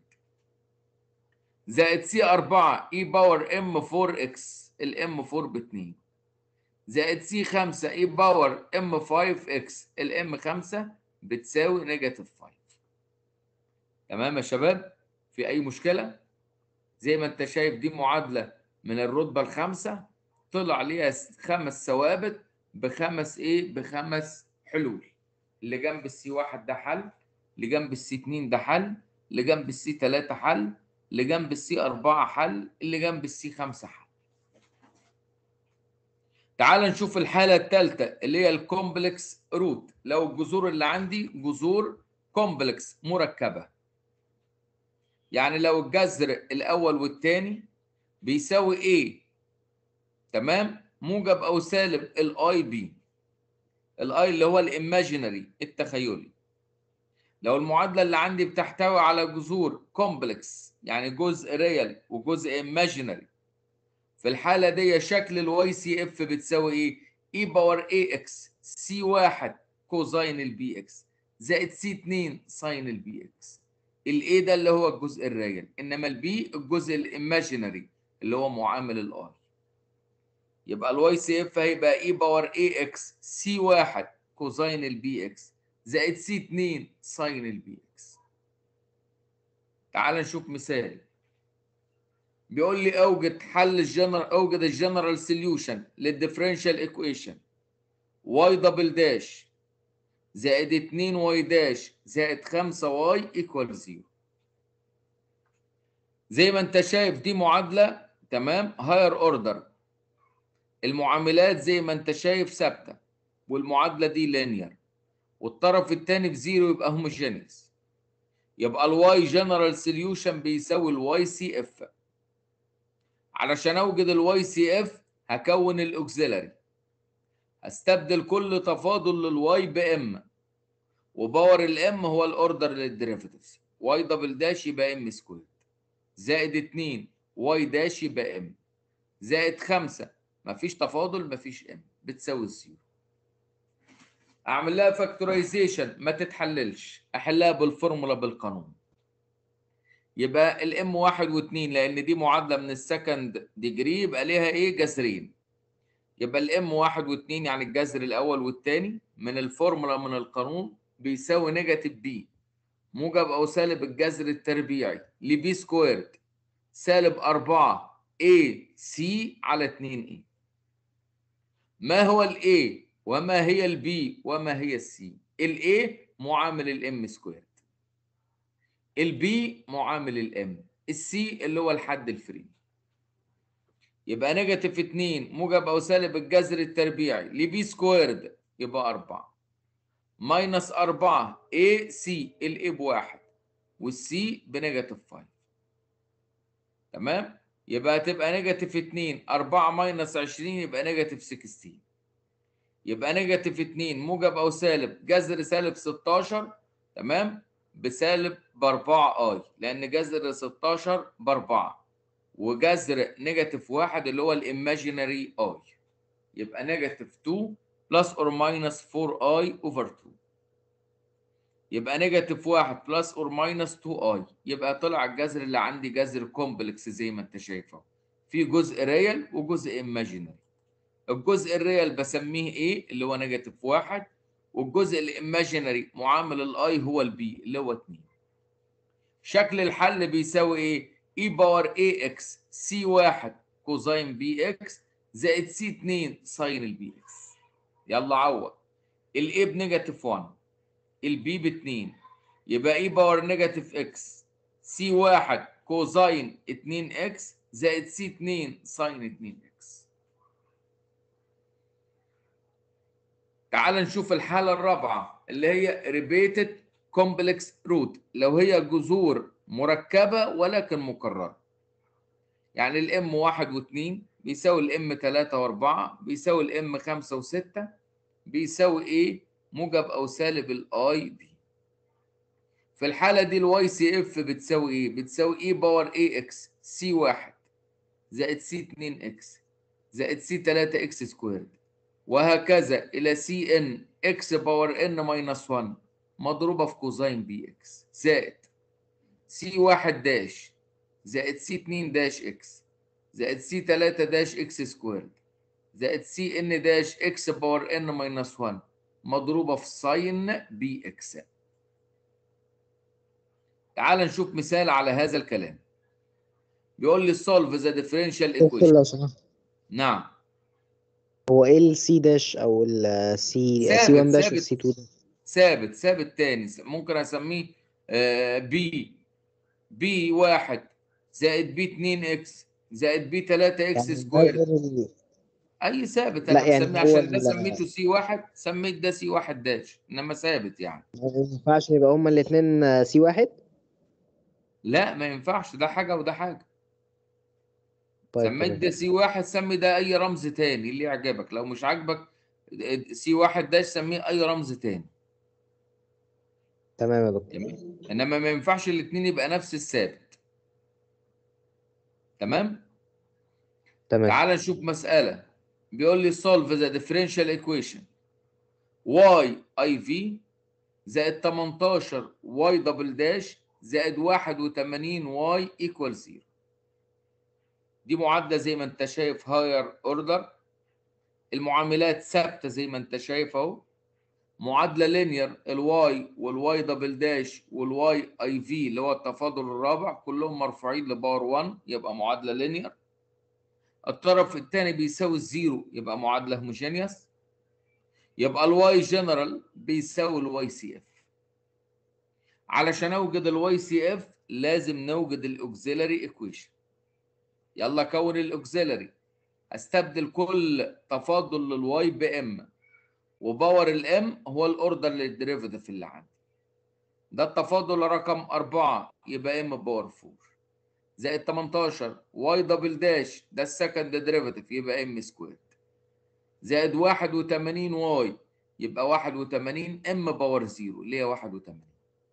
زائد سي 4 اي باور ام 4 اكس الام 4 ب 2 زائد سي 5 اي باور ام 5 اكس الام 5 بتساوي نيجاتيف 5 تمام يا شباب في اي مشكله زي ما انت شايف دي معادله من الرتبه الخامسه طلع ليها خمس ثوابت بخمس ايه بخمس حلول اللي جنب السي 1 ده حل اللي جنب السي 2 ده حل اللي جنب السي 3 حل اللي جنب السي 4 حل اللي جنب السي 5 حل تعال نشوف الحاله الثالثه اللي هي الكومبلكس روت لو الجذور اللي عندي جذور كومبلكس مركبه يعني لو الجذر الاول والثاني بيساوي ايه تمام موجب او سالب الاي بي الاي اللي هو الايماجينري التخيلي لو المعادله اللي عندي بتحتوي على جذور كومبلكس يعني جزء ريال وجزء ايماجينري في الحاله دي شكل الواي سي اف بتساوي ايه اي باور اي اكس سي 1 كوزاين البي اكس زائد سي 2 ساين البي اكس الاي ده اللي هو الجزء الريال انما البي الجزء الايماجينري اللي هو معامل الاي يبقى الواي سي اف هيبقى اي باور اي اكس سي 1 كوزاين البي اكس زائد سي 2 ساين البي اكس تعال نشوف مثال بيقول لي اوجد حل الجنرال اوجد الجنرال سوليوشن للديفرنشال ايكويشن واي دبل داش زائد 2 واي داش زائد 5 واي ايكوال 0 زي ما انت شايف دي معادله تمام هاير اوردر المعاملات زي ما انت شايف ثابته والمعادله دي لينير والطرف الثاني بزيرو يبقى هوموجينيوس يبقى الواي جنرال سوليوشن بيساوي الواي سي اف علشان اوجد الواي سي اف هكون الاوكسيلري استبدل كل تفاضل للواي بام وباور الام هو الاوردر للديريفيتيفز واي دبل داش يبقى ام سكوير زائد 2 واي داش يبقى ام زائد 5 مفيش تفاضل مفيش ام بتساوي الزيرو اعمل لها فاكتورايزيشن ما تتحللش احلها بالفورمولا بالقانون يبقى الام واحد واثنين لان دي معادله من السكند ديجري يبقى ليها ايه جذرين يبقى الام واحد واثنين يعني الجذر الاول والثاني من الفورمولا من القانون بيساوي نيجاتيف بي موجب او سالب الجذر التربيعي لبي سكويرد سالب 4 اي سي على 2 اي ما هو الاي وما هي البي وما هي السي الاي معامل الام سكويرد البي معامل الام السي اللي هو الحد الفري يبقى نيجاتيف 2 موجب او سالب الجذر التربيعي لبي سكويرد يبقى 4 ماينس 4 اي سي الاي بواحد والسي بنيجاتيف 5 تمام يبقى هتبقى نيجاتيف 2 4 ماينس 20 يبقى نيجاتيف 16 يبقى نيجاتيف 2 موجب او سالب جذر سالب 16 تمام بسالب ب 4 اي لان جذر 16 ب 4 وجذر نيجاتيف 1 اللي هو الايماجينري اي يبقى نيجاتيف 2 بلس اور ماينس 4 اي اوفر 2 يبقى نيجاتيف 1 بلس اور ماينس 2 اي يبقى طلع الجذر اللي عندي جذر كومبلكس زي ما انت شايفه في جزء ريال وجزء ايماجينري الجزء الريال بسميه ايه اللي هو نيجاتيف 1 والجزء الايماجينري معامل الاي هو البي اللي هو 2 شكل الحل بيساوي ايه اي باور اي اكس سي 1 كوزين بي اكس زائد سي 2 ساين البي اكس يلا عوض الاي بنيجاتيف 1 البي ب 2 يبقى اي باور نيجاتيف اكس سي 1 كوزين 2 اكس زائد سي 2 ساين 2 اكس تعال نشوف الحالة الرابعة اللي هي ريبيتد كومبلكس روت لو هي جذور مركبة ولكن مكررة يعني الام واحد واثنين بيساوي الام ثلاثة واربعة بيساوي الام خمسة وستة بيساوي ايه موجب او سالب الاي بي في الحالة دي الواي سي اف بتساوي ايه بتساوي اي باور اي اكس سي واحد زائد سي 2 اكس زائد سي 3 اكس سكويرد وهكذا الى سي ان اكس باور ان ماينس 1 مضروبه في كوزين بي اكس زائد سي 1 داش زائد سي 2 داش اكس زائد سي 3 داش اكس سكويرد زائد سي ان داش اكس باور ان ماينس 1 مضروبه في ساين بي اكس تعال نشوف مثال على هذا الكلام بيقول لي solve the differential
دكتور
equation
لو سمحت
نعم
هو ايه السي داش او السي
ثابت،
سي 1 داش
ثابت.
والسي 2 داش
ثابت ثابت تاني ممكن اسميه بي بي واحد زائد بي 2 اكس زائد بي 3 اكس
يعني ده
سكوير
غير ال-
اي ثابت
لا،
انا
يعني
بسميه
هو
عشان ده
ال-
سميته سي واحد سميت ده سي واحد داش انما ثابت يعني
ما ينفعش يبقى هما الاثنين سي واحد
لا ما ينفعش ده حاجه وده حاجه
طيب
سميت
تمام.
ده سي واحد سمي ده اي رمز تاني اللي يعجبك لو مش عاجبك سي واحد داش سميه اي رمز تاني
تمام يا دكتور
تمام انما ما ينفعش الاثنين يبقى نفس الثابت تمام
تمام
تعال نشوف مسألة بيقول لي solve the differential equation y i v زائد 18 y دبل داش زائد 81 y equal 0 دي معادلة زي ما انت شايف هاير اوردر المعاملات ثابتة زي ما انت شايف اهو معادلة لينير الواي والواي دبل داش والواي اي في اللي هو التفاضل الرابع كلهم مرفوعين لباور 1 يبقى معادلة لينير الطرف الثاني بيساوي الزيرو يبقى معادلة هوموجينيوس يبقى الواي جنرال بيساوي الواي سي اف علشان اوجد الواي سي اف لازم نوجد الاوكسيلري ايكويشن يلا كون الاوكسيلري استبدل كل تفاضل للواي بام وباور الام هو الاوردر للديريفيتيف اللي عندي ده التفاضل رقم أربعة يبقى ام باور 4 زائد 18 واي دبل داش ده السكند ديريفيتيف يبقى ام سكويرد زائد 81 واي يبقى 81 ام باور 0 اللي هي 81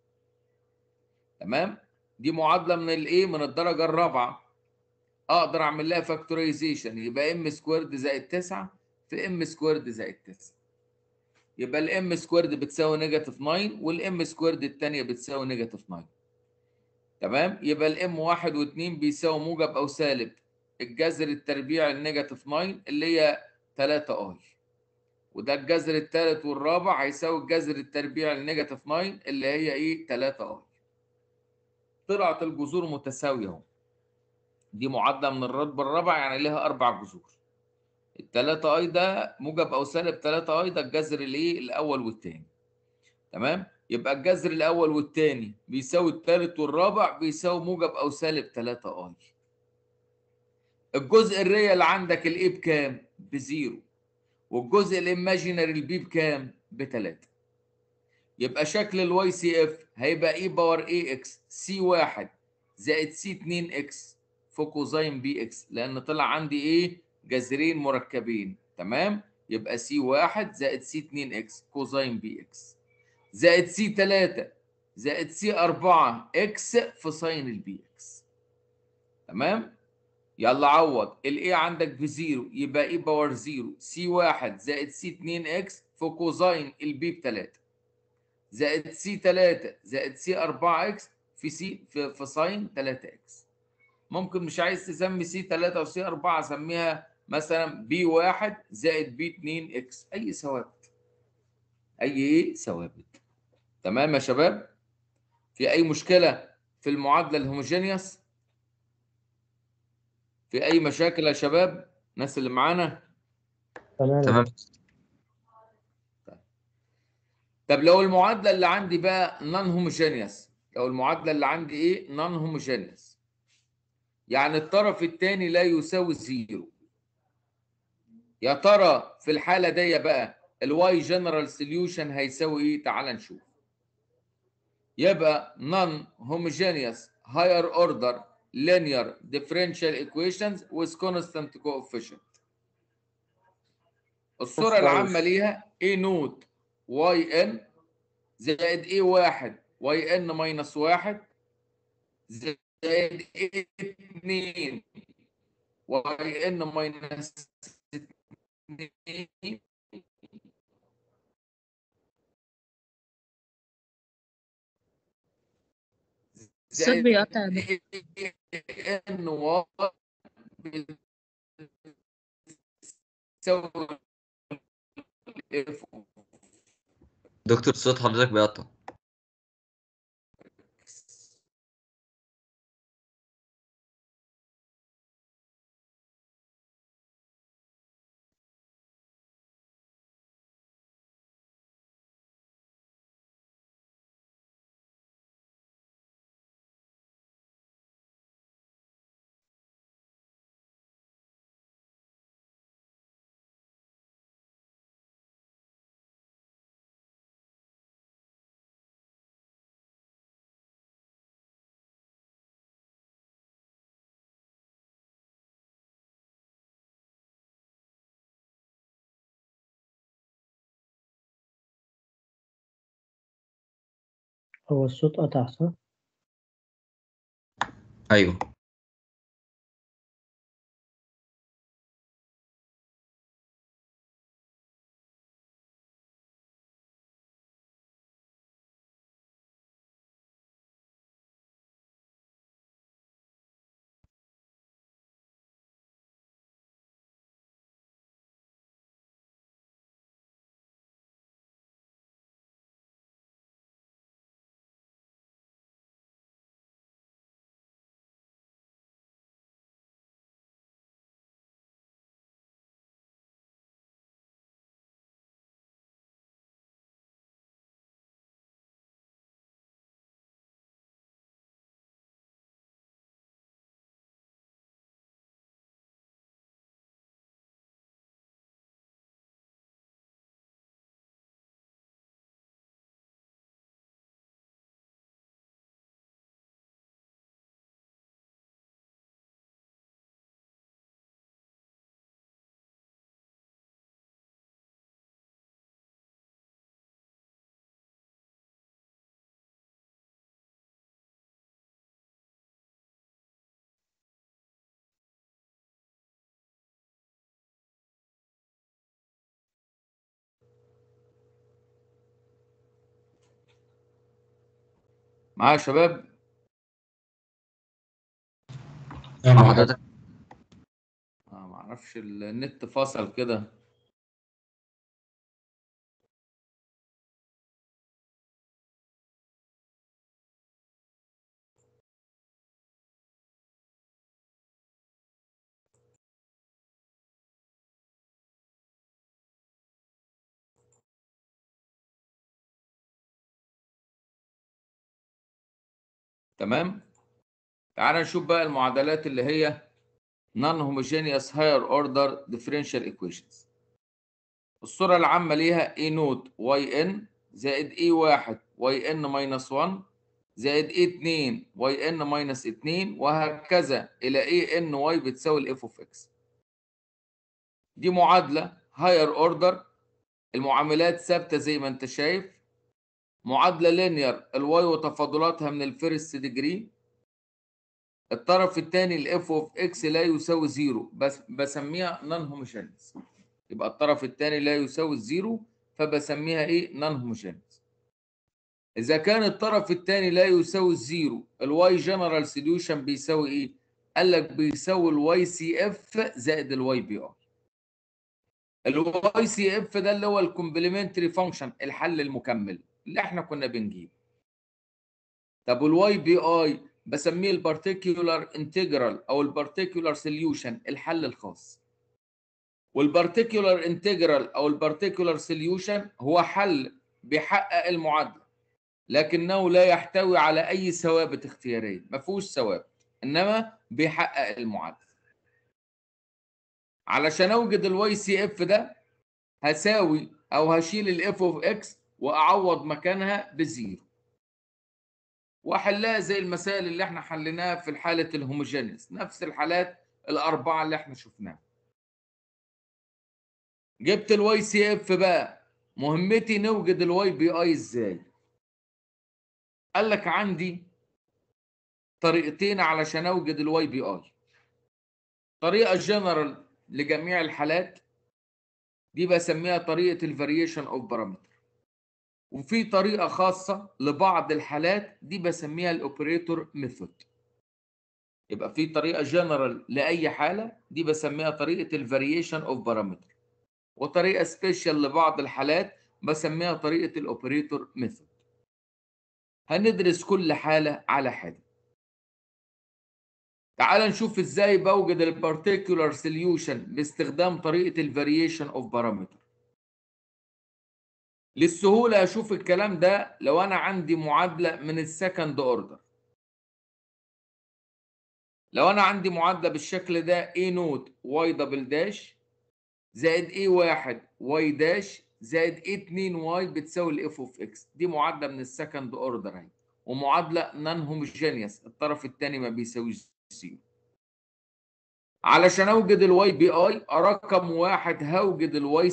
تمام دي معادله من الايه من الدرجه الرابعه اقدر اعمل لها فاكتورايزيشن يبقى ام سكويرد زائد 9 في ام سكويرد زائد 9 يبقى الام سكويرد بتساوي نيجاتيف 9 والام سكويرد الثانيه بتساوي نيجاتيف 9 تمام يبقى الام 1 و2 بيساوي موجب او سالب الجذر التربيع النيجاتيف 9 اللي هي 3 اي وده الجذر الثالث والرابع هيساوي الجذر التربيع النيجاتيف 9 اللي هي ايه 3 اي طلعت الجذور متساويه اهو دي معادله من الرتبه الرابع يعني لها اربع جذور الثلاثة اي ده موجب او سالب 3 اي ده الجذر الايه الاول والثاني تمام يبقى الجذر الاول والثاني بيساوي الثالث والرابع بيساوي موجب او سالب 3 اي الجزء الريال عندك الايه بكام بزيرو والجزء الايماجينري البي بكام بتلاتة يبقى شكل الواي سي اف هيبقى اي باور اي اكس سي واحد زائد سي 2 اكس في كوزين بي اكس لان طلع عندي ايه جذرين مركبين تمام يبقى سي 1 زائد سي 2 اكس كوزين بي اكس زائد سي 3 زائد سي 4 اكس في ساين البي اكس تمام يلا عوض الاي عندك بزيرو يبقى اي باور زيرو سي 1 زائد سي 2 اكس في كوزين البي ب 3 زائد سي 3 زائد سي 4 اكس في سي في, في ساين 3 اكس ممكن مش عايز تسمي سي 3 وسي 4 اسميها مثلا بي 1 زائد بي 2 اكس اي ثوابت اي ايه ثوابت تمام يا شباب في اي مشكله في المعادله الهوموجينيوس في اي مشاكل يا شباب الناس اللي معانا
تمام
تمام
طب لو المعادله اللي عندي بقى نون هوموجينيوس لو المعادله اللي عندي ايه نون هوموجينيوس يعني الطرف الثاني لا يساوي زيرو يا ترى في الحاله دي بقى الواي جنرال سوليوشن هيساوي ايه تعال نشوف يبقى non homogeneous higher order linear differential equations with constant coefficient الصورة العامة ليها A نوت YN زائد A1 YN ماينس 1 زائد A2 YN ماينس 2
الصوت بيقطع ده
ان واي بتساوي اف
دكتور صوت حضرتك بيقطع
هو الصوت قطع صح؟
ايوه
معايا يا شباب
مع حضرتك
آه ما اعرفش النت فصل كده تمام تعال نشوف بقى المعادلات اللي هي non homogeneous higher order differential equations الصورة العامة ليها A نوت YN زائد A1 YN minus 1 زائد اي 2 واي ان ماينس 2 وهكذا الى اي ان واي بتساوي الاف اوف اكس دي معادله هاير اوردر المعاملات ثابته زي ما انت شايف معادله لينير الواي وتفاضلاتها من الفيرست ديجري الطرف الثاني الاف اوف اكس لا يساوي زيرو بس بسميها نون هوموجينيس يبقى الطرف الثاني لا يساوي الزيرو فبسميها ايه نون هوموجينيس اذا كان الطرف الثاني لا يساوي الزيرو الواي جنرال سوليوشن بيساوي ايه قال لك بيساوي الواي سي اف زائد الواي بي ار الواي سي اف ده اللي هو الكومبلمنتري فانكشن الحل المكمل اللي احنا كنا بنجيبه طب والواي بي اي بسميه البارتيكيولار انتجرال او البارتيكيولار سوليوشن الحل الخاص والبارتيكيولار انتجرال او البارتيكيولار سوليوشن هو حل بيحقق المعادله لكنه لا يحتوي على اي ثوابت اختياريه ما فيهوش ثوابت انما بيحقق المعادله علشان اوجد الواي سي اف ده هساوي او هشيل الاف اوف اكس واعوض مكانها بزيرو واحلها زي المسائل اللي احنا حليناها في حاله الهوموجينيس نفس الحالات الاربعه اللي احنا شفناها جبت الواي سي اف بقى مهمتي نوجد الواي بي اي ازاي قال لك عندي طريقتين علشان اوجد الواي بي اي طريقه جنرال لجميع الحالات دي بسميها طريقه الفاريشن اوف بارامتر وفي طريقه خاصه لبعض الحالات دي بسميها الاوبريتور ميثود يبقى في طريقه جنرال لاي حاله دي بسميها طريقه الفاريشن اوف بارامتر وطريقه سبيشال لبعض الحالات بسميها طريقه الاوبريتور ميثود هندرس كل حاله على حده تعال نشوف ازاي بوجد البارتيكولار سوليوشن باستخدام طريقه الفاريشن اوف بارامتر للسهوله اشوف الكلام ده لو انا عندي معادله من السكند اوردر لو انا عندي معادله بالشكل ده A نوت Y دبل داش زائد A1 Y داش زائد A2 Y بتساوي الاف اوف اكس دي معادله من السكند اوردر اهي ومعادله نون هوموجينيوس الطرف الثاني ما بيساويش زيرو علشان اوجد الواي بي اي رقم واحد هوجد الواي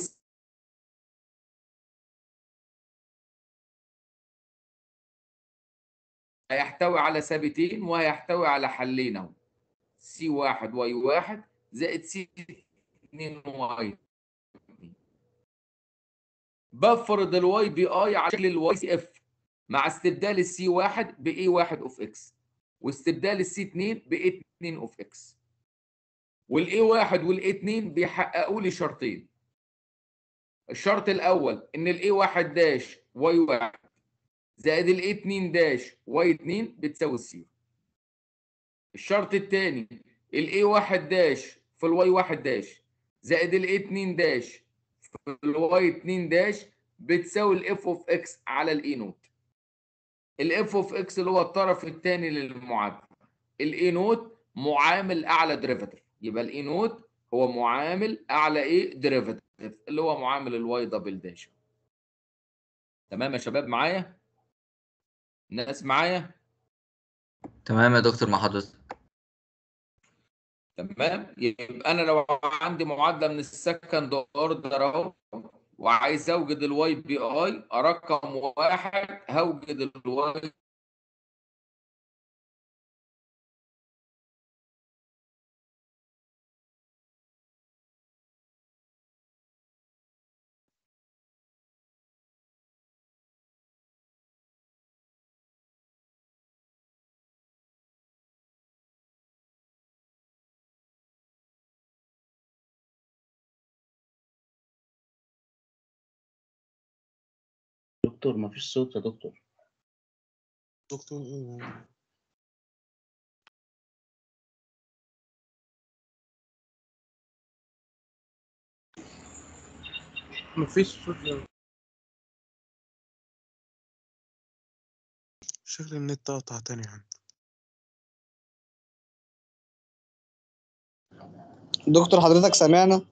هيحتوي على ثابتين وهيحتوي على حلين اهو سي واحد واي واحد زائد سي 2 واي بفرض الواي بي اي على شكل الواي سي اف مع استبدال السي واحد باي واحد اوف اكس واستبدال السي 2 باي 2 اوف اكس والاي واحد والاي 2 بيحققوا لي شرطين الشرط الاول ان الاي واحد داش واي واحد زائد الاي 2 داش واي 2 بتساوي الزيرو الشرط الثاني الاي 1 داش في الواي 1 داش زائد الاي 2 داش في الواي 2 داش بتساوي الاف اوف اكس على الاي نوت الاف اوف اكس اللي هو الطرف الثاني للمعادله الاي نوت معامل اعلى ديريفاتيف يبقى الاي نوت هو معامل اعلى ايه ديريفاتيف اللي هو معامل الواي دبل داش تمام يا شباب معايا الناس معايا
تمام يا دكتور مع حضرتك
تمام يبقى انا لو عندي معادله من السكند اوردر اهو وعايز اوجد الواي بي اي رقم واحد هوجد الواي
دكتور مفيش صوت يا دكتور
دكتور مفيش صوت شكل النت قطع تاني يعني
دكتور حضرتك سامعنا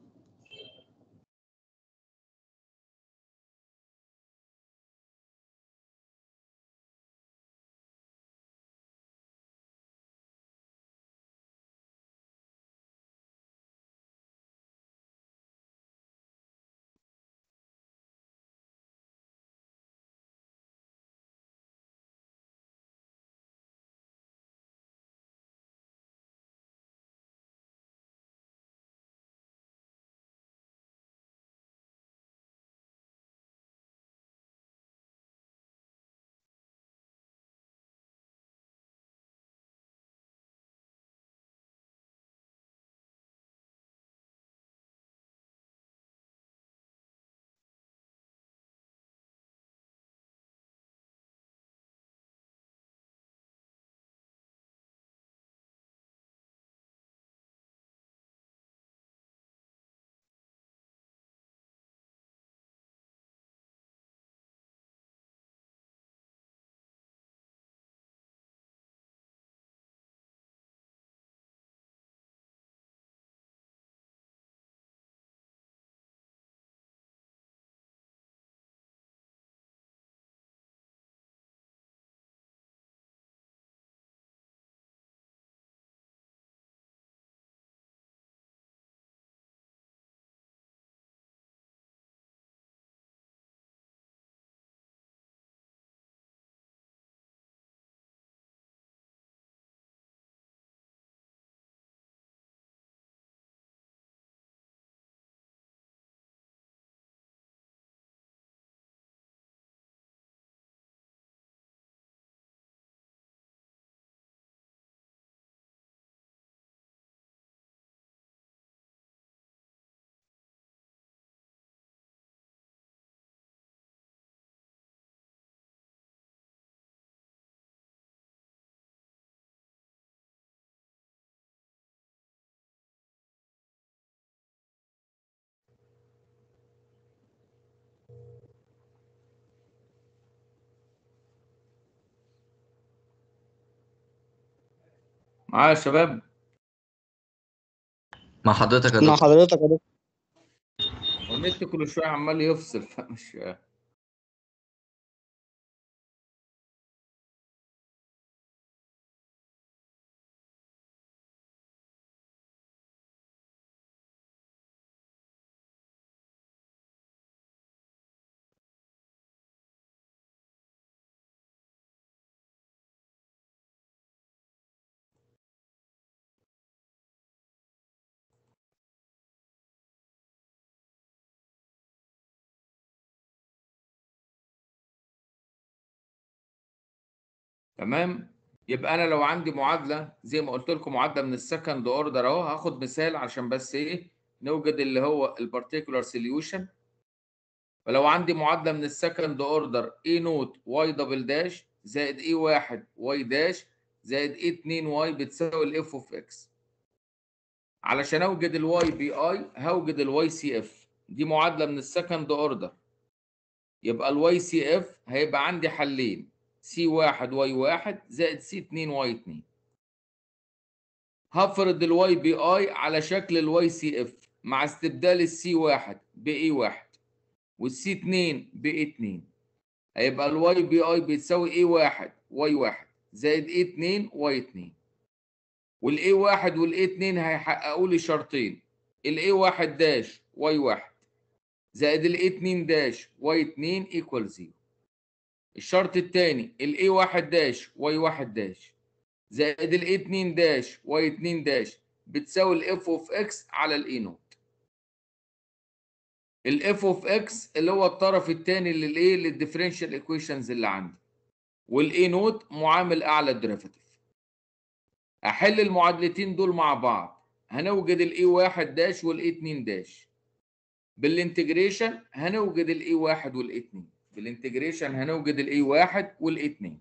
معايا يا شباب
مع حضرتك يا
مع
دكتور
حضرتك يا دكتور
والنت كل شويه عمال يفصل فمش تمام يبقى انا لو عندي معادله زي ما قلت لكم معادله من السكند اوردر اهو هاخد مثال عشان بس ايه نوجد اللي هو البارتيكولار سوليوشن فلو عندي معادله من السكند اوردر اي نوت واي دبل داش زائد اي واحد واي داش زائد اي 2 واي بتساوي الاف اوف اكس علشان اوجد الواي بي اي هوجد الواي سي اف دي معادله من السكند اوردر يبقى الواي سي اف هيبقى عندي حلين سي واحد واي واحد زائد سي 2 واي 2 هفرض الواي بي اي على شكل الواي سي اف مع استبدال السي واحد باي واحد والسي 2 باي 2 هيبقى الواي بي اي بتساوي اي واحد واي واحد زائد اي 2 واي 2 والاي واحد والاي 2 هيحققوا لي شرطين الاي واحد داش واي واحد زائد الاي 2 داش واي 2 ايكوال 0 الشرط الثاني الاي 1 داش واي 1 داش زائد الاي 2 داش واي 2 داش بتساوي الاف اوف اكس على الاي نوت الاف اوف اكس اللي هو الطرف الثاني للايه للديفرنشال ايكويشنز اللي عندي والاي نوت معامل اعلى الديريفاتيف احل المعادلتين دول مع بعض هنوجد الاي 1 داش والاي 2 داش بالانتجريشن هنوجد الاي 1 والاي 2 بالانتجريشن هنوجد الاي 1 والاي 2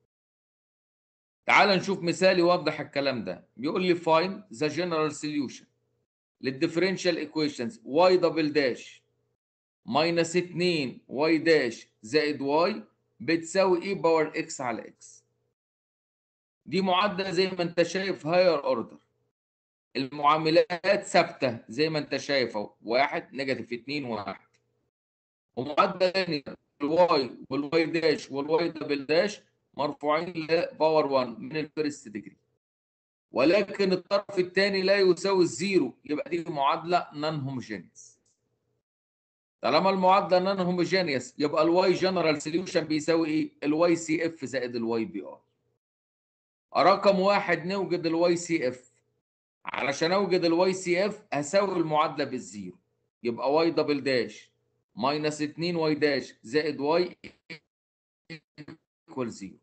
تعال نشوف مثال يوضح الكلام ده بيقول لي find the general solution للديفرنشال ايكويشنز y دبل داش ماينس 2 y داش زائد y بتساوي اي باور اكس على اكس دي معادله زي ما انت شايف هاير اوردر المعاملات ثابته زي ما انت شايف اهو 1 نيجاتيف 2 1 ومعادله ثانيه الواي والواي داش والواي دبل داش مرفوعين لباور 1 من الفيرست ديجري ولكن الطرف الثاني لا يساوي الزيرو يبقى دي معادله نون هوموجينيوس طالما المعادله نون هوموجينيوس يبقى الواي جنرال سوليوشن بيساوي ايه؟ الواي سي اف زائد الواي بي ار رقم واحد نوجد الواي سي اف علشان اوجد الواي سي اف هساوي المعادله بالزيرو يبقى واي دبل داش ماينس 2 واي داش زائد واي ايكوال زيرو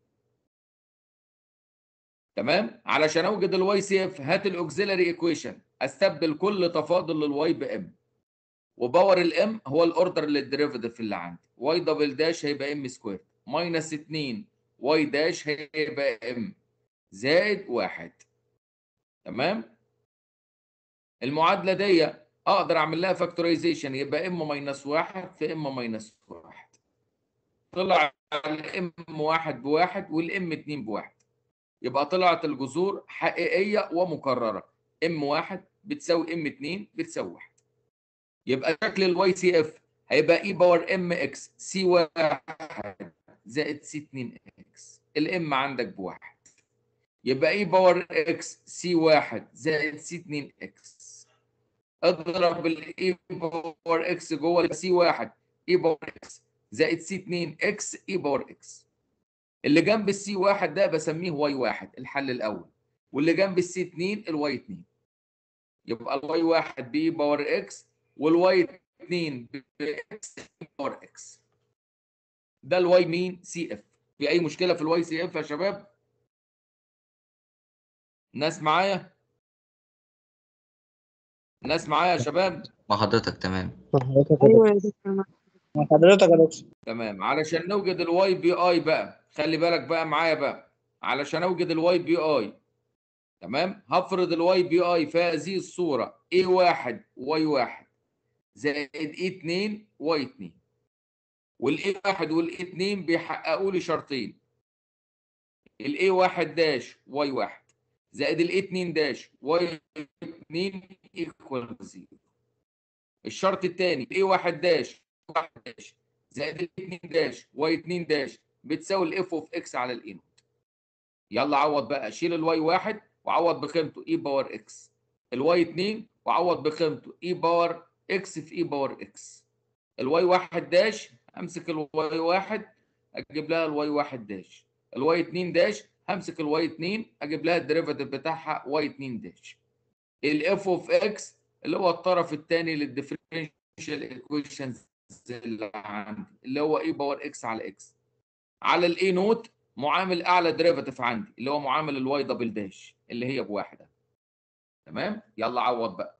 تمام علشان اوجد الواي سي اف هات الاوكسيلري ايكويشن استبدل كل تفاضل للواي بام وباور الام هو الاوردر للديريفيتيف اللي عندي واي دبل داش هيبقى ام سكوير ماينس 2 واي داش هيبقى ام زائد واحد تمام المعادله دي اقدر اعمل لها فاكتورايزيشن يبقى ام ماينس واحد في ام ماينس واحد طلع الام واحد بواحد والام اتنين بواحد يبقى طلعت الجذور حقيقيه ومكرره ام واحد بتساوي ام اتنين بتساوي واحد يبقى شكل الواي سي اف هيبقى اي باور ام اكس سي واحد زائد سي 2 اكس الام عندك بواحد يبقى اي باور اكس سي واحد زائد سي 2 اكس اضرب الاي باور اكس جوه السي واحد اي باور اكس زائد سي 2 اكس اي باور اكس اللي جنب السي واحد ده بسميه واي واحد الحل الاول واللي جنب السي 2 الواي 2 يبقى الواي واحد بي باور اكس والواي 2 باكس باور اكس ده الواي مين سي اف في اي مشكله في الواي سي اف يا شباب ناس معايا ناس معايا يا شباب
مع حضرتك تمام
مع حضرتك يا
ايوه
دكتور
يا دكتور
مع حضرتك يا دكتور
تمام علشان نوجد الواي بي اي بقى خلي بالك بقى معايا بقى علشان اوجد الواي بي اي تمام هفرض الواي بي اي في هذه الصوره اي واحد واي واحد زائد اي 2 واي 2 والاي واحد والاي 2 بيحققوا لي شرطين الاي واحد داش واي واحد زائد ال 2 داش واي 2 ايكوال 0 الشرط الثاني اي 1 داش 1 داش زائد ال 2 داش واي 2 داش بتساوي الاف اوف اكس على الاي نوت يلا عوض بقى شيل الواي 1 وعوض بقيمته اي باور اكس الواي 2 وعوض بقيمته اي باور اكس في اي باور اكس الواي 1 داش امسك الواي 1 اجيب لها الواي 1 داش الواي 2 داش همسك الواي 2 اجيب لها الديريفاتيف بتاعها واي 2 داش الاف اوف اكس اللي هو الطرف الثاني للديفرنشال ايكويشنز اللي عندي اللي هو اي باور اكس على اكس على الاي نوت معامل اعلى ديريفاتيف عندي اللي هو معامل الواي دبل داش اللي هي بواحده تمام يلا عوض بقى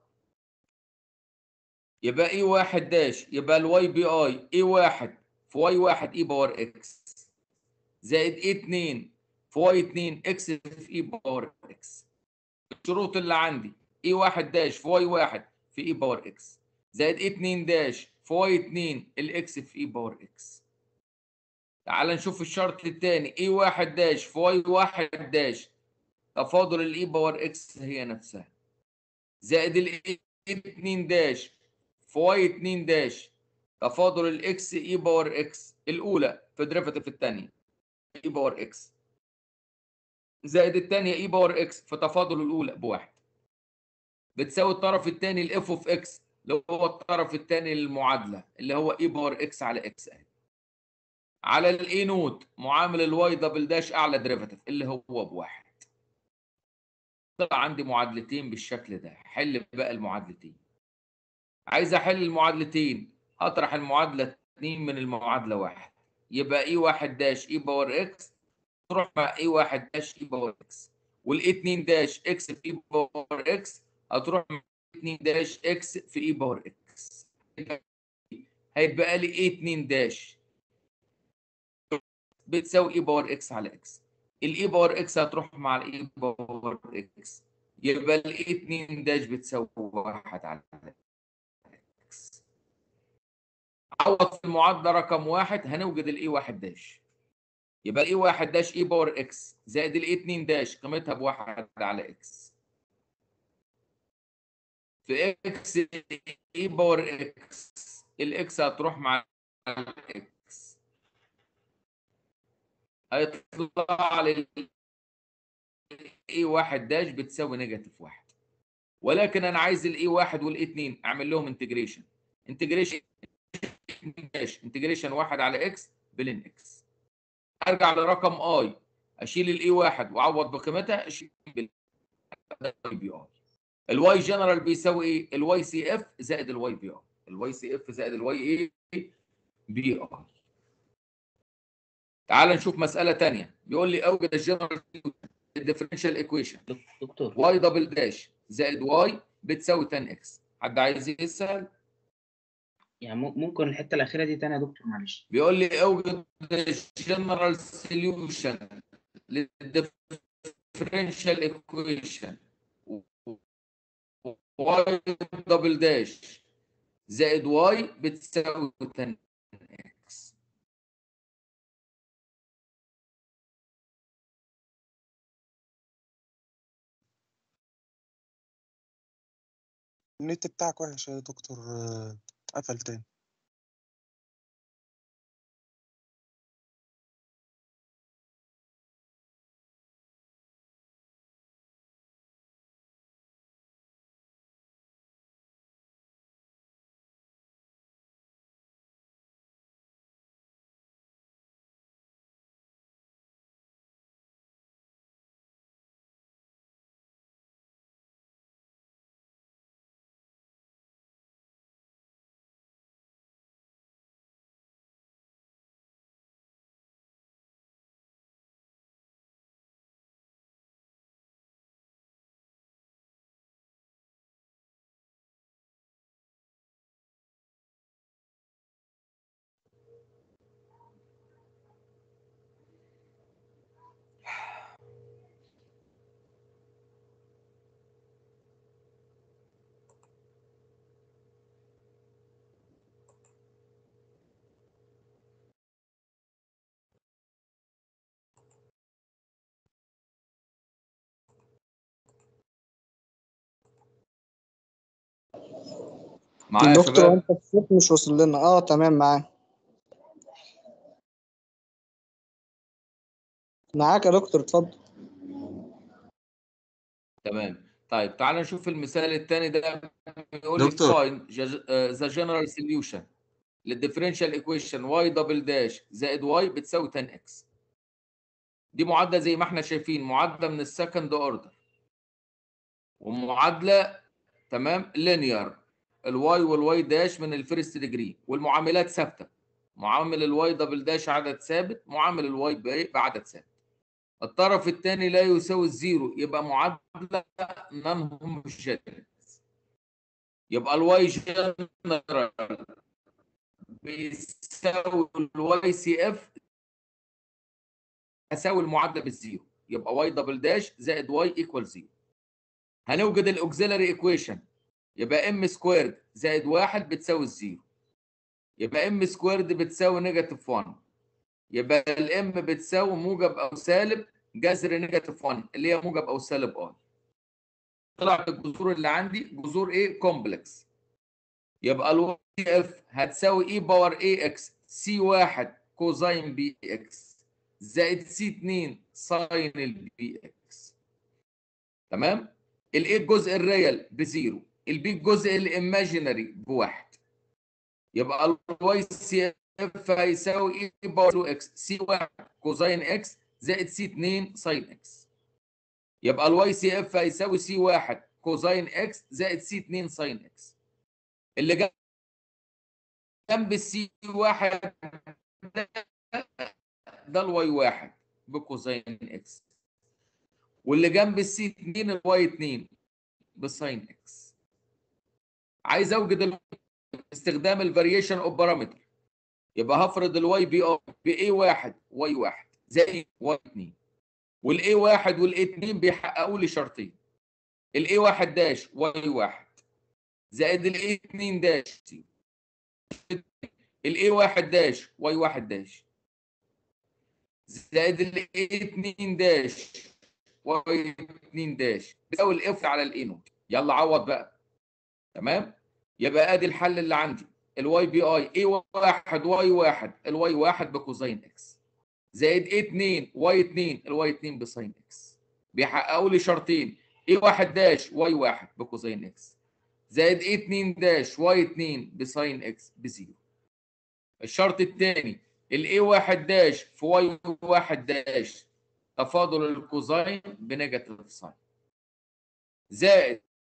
يبقى اي واحد داش يبقى الواي بي اي اي واحد في واي واحد اي باور اكس زائد اي 2 في واي 2 اكس في اي باور اكس الشروط اللي عندي اي واحد داش في واي واحد في اي باور اكس زائد اي 2 داش في واي 2 الاكس في اي باور اكس تعال نشوف الشرط الثاني اي واحد داش في واي واحد داش تفاضل الاي باور اكس هي نفسها زائد الاي 2 داش في واي 2 داش تفاضل الاكس اي باور اكس الاولى في ديريفاتيف الثانيه اي باور اكس زائد الثانيه اي باور اكس في تفاضل الاولى بواحد بتساوي الطرف الثاني الاف اوف اكس اللي هو الطرف الثاني للمعادله اللي هو اي باور اكس على اكس اهي على الاي نوت معامل الواي دبل داش اعلى ديريفاتيف اللي هو بواحد طلع عندي معادلتين بالشكل ده حل بقى المعادلتين عايز احل المعادلتين هطرح المعادله 2 من المعادله واحد يبقى اي واحد داش اي باور اكس تروح مع اي واحد داش اي باور اكس والاي 2 داش اكس في اي باور اكس هتروح مع 2 داش اكس في اي باور اكس هيتبقى لي اي 2 داش بتساوي اي باور اكس على اكس الاي باور اكس هتروح مع الاي باور اكس يبقى الاي 2 داش بتساوي 1 على اكس عوض في المعادله رقم واحد هنوجد الاي 1 داش يبقى الاي 1 داش اي باور اكس زائد الاي 2 داش قيمتها بواحد على اكس في اكس اي باور اكس الاكس هتروح مع الاكس هيطلع لي اي 1 داش بتساوي نيجاتيف 1 ولكن انا عايز الاي 1 والاي 2 اعمل لهم انتجريشن انتجريشن داش انتجريشن 1 على اكس بلين اكس ارجع لرقم اي اشيل الاي 1 واعوض بقيمتها اشيل بي اي الواي جنرال بيساوي ايه؟ الواي سي اف زائد الواي بي اي الواي سي اف زائد الواي ايه؟ بي اي تعال نشوف مسألة تانية بيقول لي أوجد الجنرال الديفرنشال ايكويشن
دكتور
واي دبل داش زائد واي بتساوي 10 اكس حد عايز يسأل
يعني مم- ممكن الحته الاخيره دي تاني يا دكتور معلش
بيقول لي اوجد الجنرال سوليوشن للديفرنشال ايكويشن واي دبل داش زائد واي بتساوي 10 اكس
النت بتاعك وحش يا دكتور آه، قفل تاني
معايا يا
دكتور
شباب
انت الصوت مش واصل لنا اه تمام معاك معاك يا دكتور اتفضل
تمام طيب تعال نشوف المثال الثاني ده بيقول لي
دكتور.
find ذا جنرال سوليوشن للديفرنشال ايكويشن واي دبل داش زائد واي بتساوي 10 اكس دي معادله زي ما احنا شايفين معادله من السكند اوردر ومعادله تمام لينير الواي والواي داش من الفيرست ديجري والمعاملات ثابته معامل الواي دبل داش عدد ثابت معامل الواي ب- بعدد ثابت الطرف الثاني لا يساوي الزيرو يبقى معادله نون هوموجينيس يبقى الواي جنرال بيساوي الواي سي اف هساوي المعادله بالزيرو يبقى واي دبل داش زائد واي ايكوال زيرو هنوجد الاوكسيلري ايكويشن يبقى ام سكويرد زائد واحد بتساوي الزيرو يبقى ام سكويرد بتساوي نيجاتيف 1 يبقى الام بتساوي موجب او سالب جذر نيجاتيف 1 اللي هي موجب او سالب اي طلعت الجذور اللي عندي جذور ايه كومبلكس يبقى الواي اف هتساوي اي باور اي اكس سي 1 كوزين بي اكس زائد سي 2 ساين البي اكس تمام الايه الجزء الريال بزيرو البي الجزء الايماجينري بواحد يبقى الواي سي اف هيساوي اي باور اكس سي 1 كوزين اكس زائد سي 2 ساين اكس يبقى الواي سي اف هيساوي سي 1 كوزين اكس زائد سي 2 ساين اكس اللي جنب جنب السي 1 ده ده الواي 1 بكوزين اكس واللي جنب السي 2 الواي 2 بساين اكس عايز اوجد ال- استخدام الفاريشن اوف بارامتر يبقى هفرض الواي بي او باي 1 واي 1 زائد واي 2 والاي 1 والاي 2 بيحققوا لي شرطين الاي 1 داش واي 1 زائد الاي 2 داش الاي 1 داش واي 1 داش زائد الاي 2 داش واي 2 داش بيساوي الاف على الاي نوت يلا عوض بقى تمام يبقى ادي الحل اللي عندي الواي بي اي اي 1 واي 1 الواي 1 بكوزين اكس زائد اي 2 واي 2 الواي 2 بساين اكس بيحققوا لي شرطين اي 1 داش واي 1 بكوزين اكس زائد اي 2 داش واي 2 بساين اكس بزيرو الشرط الثاني الاي 1 داش في واي 1 داش تفاضل الكوزين بنيجاتيف ساين زائد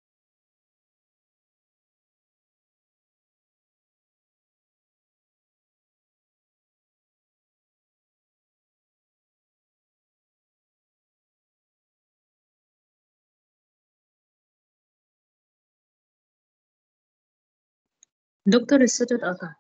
دكتور الصوت اتقطع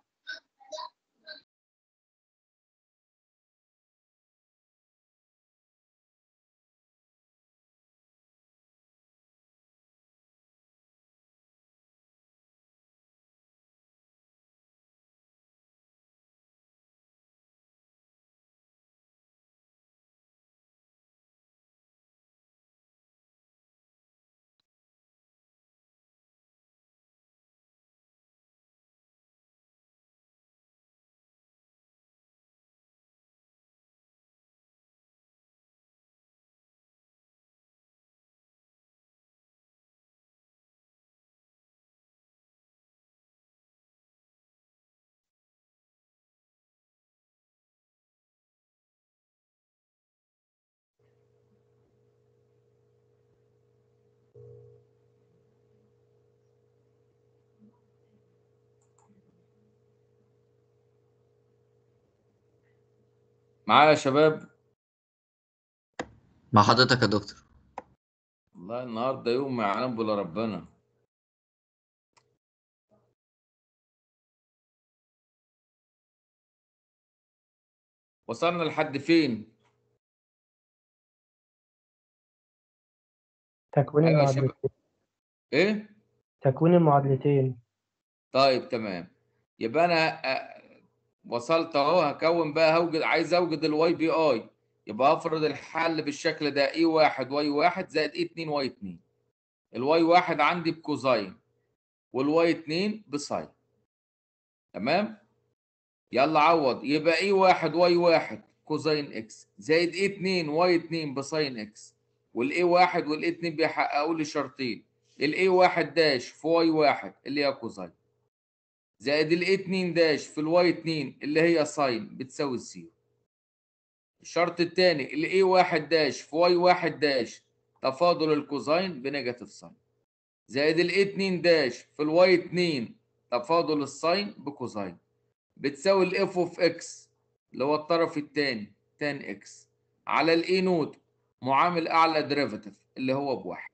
معايا يا شباب
مع حضرتك يا دكتور
والله النهارده يوم ما يعلم بلا ربنا وصلنا لحد فين؟
تكوين
أيوة يا شباب.
المعادلتين
ايه؟
تكوين المعادلتين
طيب تمام يبقى انا آه، وصلت اهو هكون بقى هوجد عايز اوجد الواي بي اي يبقى افرض الحل بالشكل ده اي واحد واي واحد زائد اي 2 واي 2 الواي واحد عندي بكوزين والواي 2 بساين تمام يلا عوض يبقى اي واحد واي واحد كوزين اكس زائد اي 2 واي 2 بساين اكس والاي واحد والاي 2 بيحققوا لي شرطين الاي واحد داش في واي واحد اللي هي كوزين زائد الاي 2 داش في الواي 2 اللي هي ساين بتساوي الزيرو الشرط الثاني الاي واحد داش في واي واحد داش تفاضل الكوزين بنيجاتيف ساين زائد الاي 2 داش في الواي 2 تفاضل الساين بكوزين بتساوي الاف اوف اكس اللي هو الطرف الثاني تان اكس على الاي نوت معامل اعلى ديريفاتيف اللي هو بواحد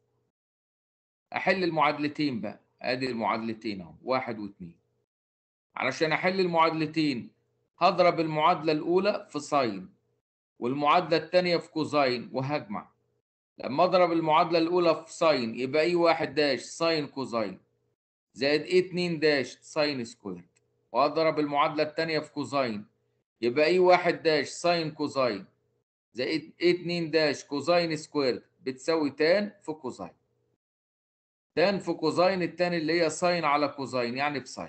احل المعادلتين بقى ادي المعادلتين اهو واحد واثنين علشان احل المعادلتين هضرب المعادله الاولى في ساين والمعادله الثانيه في كوزين وهجمع لما اضرب المعادله الاولى في ساين يبقى اي واحد داش ساين كوزين زائد اي 2 داش ساين سكويرد واضرب المعادله الثانيه في كوزين يبقى اي واحد داش ساين كوزين زائد اي 2 داش كوزين سكويرد بتساوي تان في كوزين تان في كوزين الثاني اللي هي ساين على كوزين يعني بساين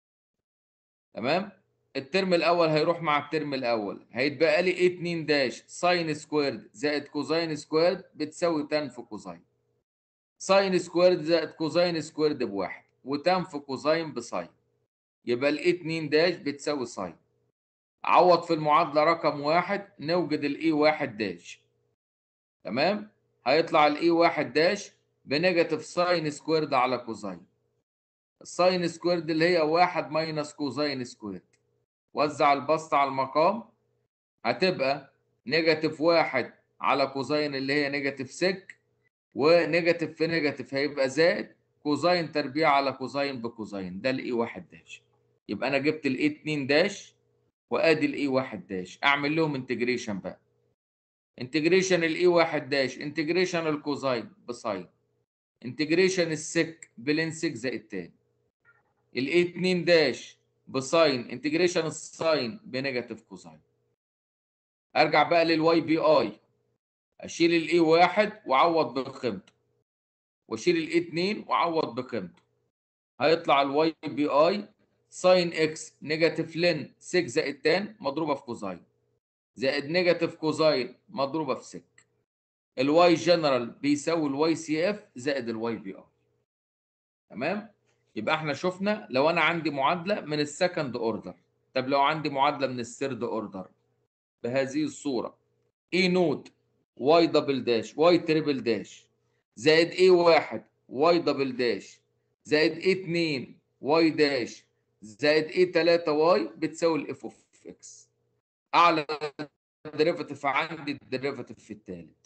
تمام الترم الاول هيروح مع الترم الاول هيتبقى لي اي 2 داش ساين سكويرد زائد كوزين سكويرد بتساوي تان في كوزين ساين سكويرد زائد كوزين سكويرد بواحد وتان في كوزين بساين يبقى الاي 2 داش بتساوي ساين عوض في المعادله رقم واحد نوجد الاي واحد داش تمام هيطلع الاي واحد داش بنيجاتيف ساين سكويرد على كوزين الساين سكويرد اللي هي واحد ماينس كوزين سكويرد وزع البسط على المقام هتبقى نيجاتيف واحد على كوزين اللي هي نيجاتيف سك ونيجاتيف في نيجاتيف هيبقى زائد كوزين تربيع على كوزين بكوزين ده الاي واحد داش يبقى انا جبت الاي 2 داش وادي الاي واحد داش اعمل لهم انتجريشن بقى انتجريشن الاي واحد داش انتجريشن الكوزين بساين انتجريشن السك بلين سك زائد تاني الاي 2 داش بساين انتجريشن الساين بنيجاتيف كوزين ارجع بقى للواي بي اي اشيل الاي واحد واعوض بقيمته واشيل الاي 2 واعوض بقيمته هيطلع الواي بي اي ساين اكس نيجاتيف لين 6 زائد تان مضروبه في كوزين زائد نيجاتيف كوزين مضروبه في سك الواي جنرال بيساوي الواي سي اف زائد الواي بي اي تمام يبقى احنا شفنا لو انا عندي معادله من السكند اوردر طب لو عندي معادله من الثيرد اوردر بهذه الصوره اي نوت واي دبل داش واي تريبل داش زائد اي واحد واي دبل داش زائد اي 2 واي داش زائد اي 3 واي بتساوي الاف اوف اكس اعلى ديريفاتيف عندي الديريفاتيف في الثالث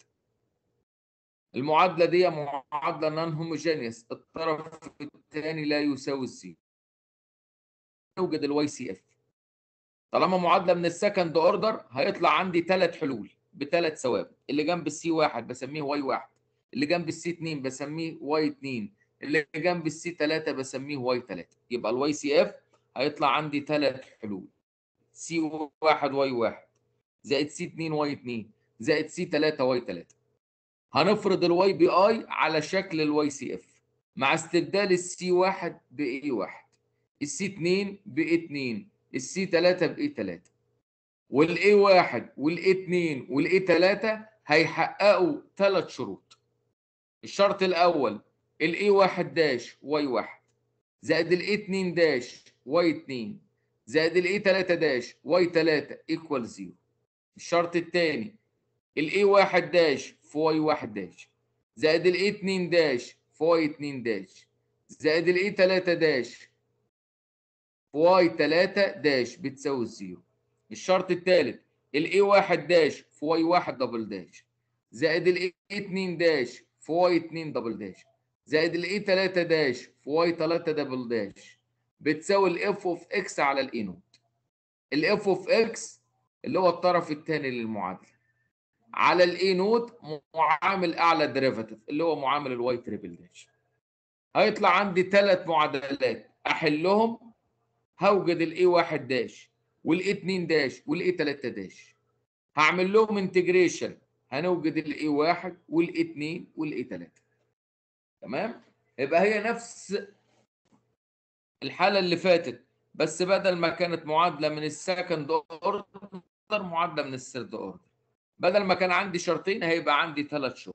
المعادله دي معادله نون هوموجينيوس الطرف الثاني لا يساوي الزيرو يوجد الواي سي اف طالما معادله من السكند اوردر هيطلع عندي ثلاث حلول بثلاث ثوابت اللي جنب السي واحد بسميه واي واحد اللي جنب السي 2 بسميه واي 2 اللي جنب السي 3 بسميه واي 3 يبقى الواي سي اف هيطلع عندي ثلاث حلول سي 1 واي 1 زائد سي 2 واي 2 زائد سي 3 واي 3 هنفرض الواي بي اي على شكل الواي سي اف مع استبدال السي 1 باي 1 السي 2 باي 2 السي 3 باي 3 والاي 1 والاي 2 والاي 3 هيحققوا ثلاث شروط الشرط الاول الاي 1 داش واي 1 زائد الاي 2 داش واي 2 زائد الاي 3 داش واي 3 ايكوال 0 الشرط الثاني الاي 1 داش في واي 1 داش زائد الاي 2 داش في واي 2 داش زائد الاي 3 داش في واي 3 داش بتساوي 0 الشرط الثالث الاي 1 داش في واي 1 دبل داش زائد الاي 2 داش في واي 2 دبل داش زائد الاي 3 داش في واي 3 دبل داش بتساوي الاف اوف اكس على الاي نوت الاف اوف اكس اللي هو الطرف الثاني للمعادله على الاي نوت معامل اعلى ديريفاتيف اللي هو معامل الواي تريبل داش هيطلع عندي ثلاث معادلات احلهم هوجد الاي 1 داش والاي 2 داش والاي 3 داش هعمل لهم انتجريشن هنوجد الاي 1 والاي 2 والاي 3 تمام يبقى هي نفس الحالة اللي فاتت بس بدل ما كانت معادلة من السكند اوردر معادلة من الثيرد اوردر بدل ما كان عندي شرطين هيبقى عندي ثلاث شروط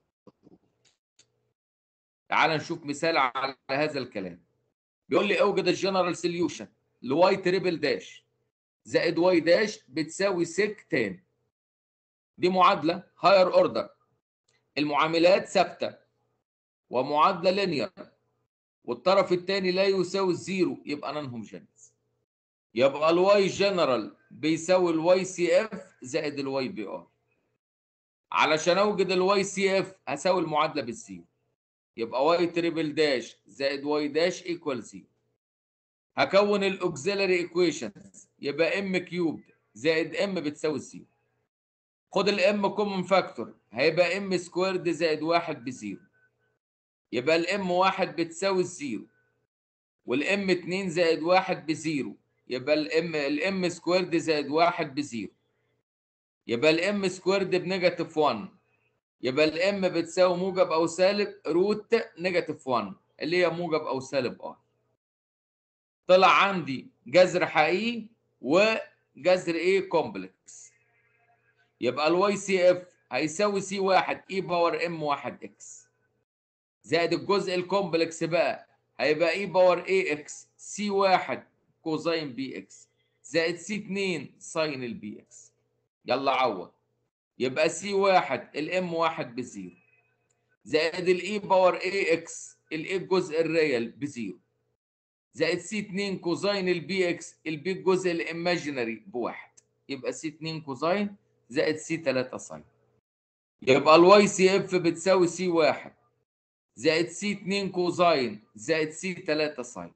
تعال نشوف مثال على هذا الكلام بيقول لي اوجد الجنرال سوليوشن لواي تريبل داش زائد واي داش بتساوي سيك تان دي معادلة هاير اوردر المعاملات ثابتة ومعادلة لينير والطرف الثاني لا يساوي الزيرو يبقى نون هوموجينيوس يبقى الواي جنرال بيساوي الواي سي اف زائد الواي بي ار علشان اوجد الواي سي اف هساوي المعادله بالزيرو يبقى واي تريبل داش زائد واي داش ايكوال زيرو هكون الاوكسيلري ايكويشنز يبقى ام كيوب زائد ام بتساوي زيرو خد الام كومن فاكتور هيبقى ام سكويرد زائد واحد بزيرو يبقى الام واحد بتساوي الزيرو والام اتنين زائد واحد بزيرو يبقى الام الام سكويرد زائد واحد بزيرو يبقى الام سكويرد بنيجاتيف 1 يبقى الام بتساوي موجب او سالب روت نيجاتيف 1 اللي هي موجب او سالب ار طلع عندي جذر حقيقي وجذر ايه كومبلكس يبقى الواي سي اف هيساوي سي واحد اي باور ام واحد اكس زائد الجزء الكومبلكس بقى هيبقى اي باور اي اكس سي واحد كوزين بي اكس زائد سي 2 ساين البي اكس يلا عوض يبقى سي واحد الام واحد بزيرو زائد الاي باور اي اكس الاي الجزء الريال بزيرو زائد سي 2 كوزين البي اكس البي الجزء الايماجينري بواحد يبقى سي 2 كوزين زائد سي 3 ساين يبقى الواي سي اف بتساوي سي واحد زائد سي 2 كوزين زائد سي 3 ساين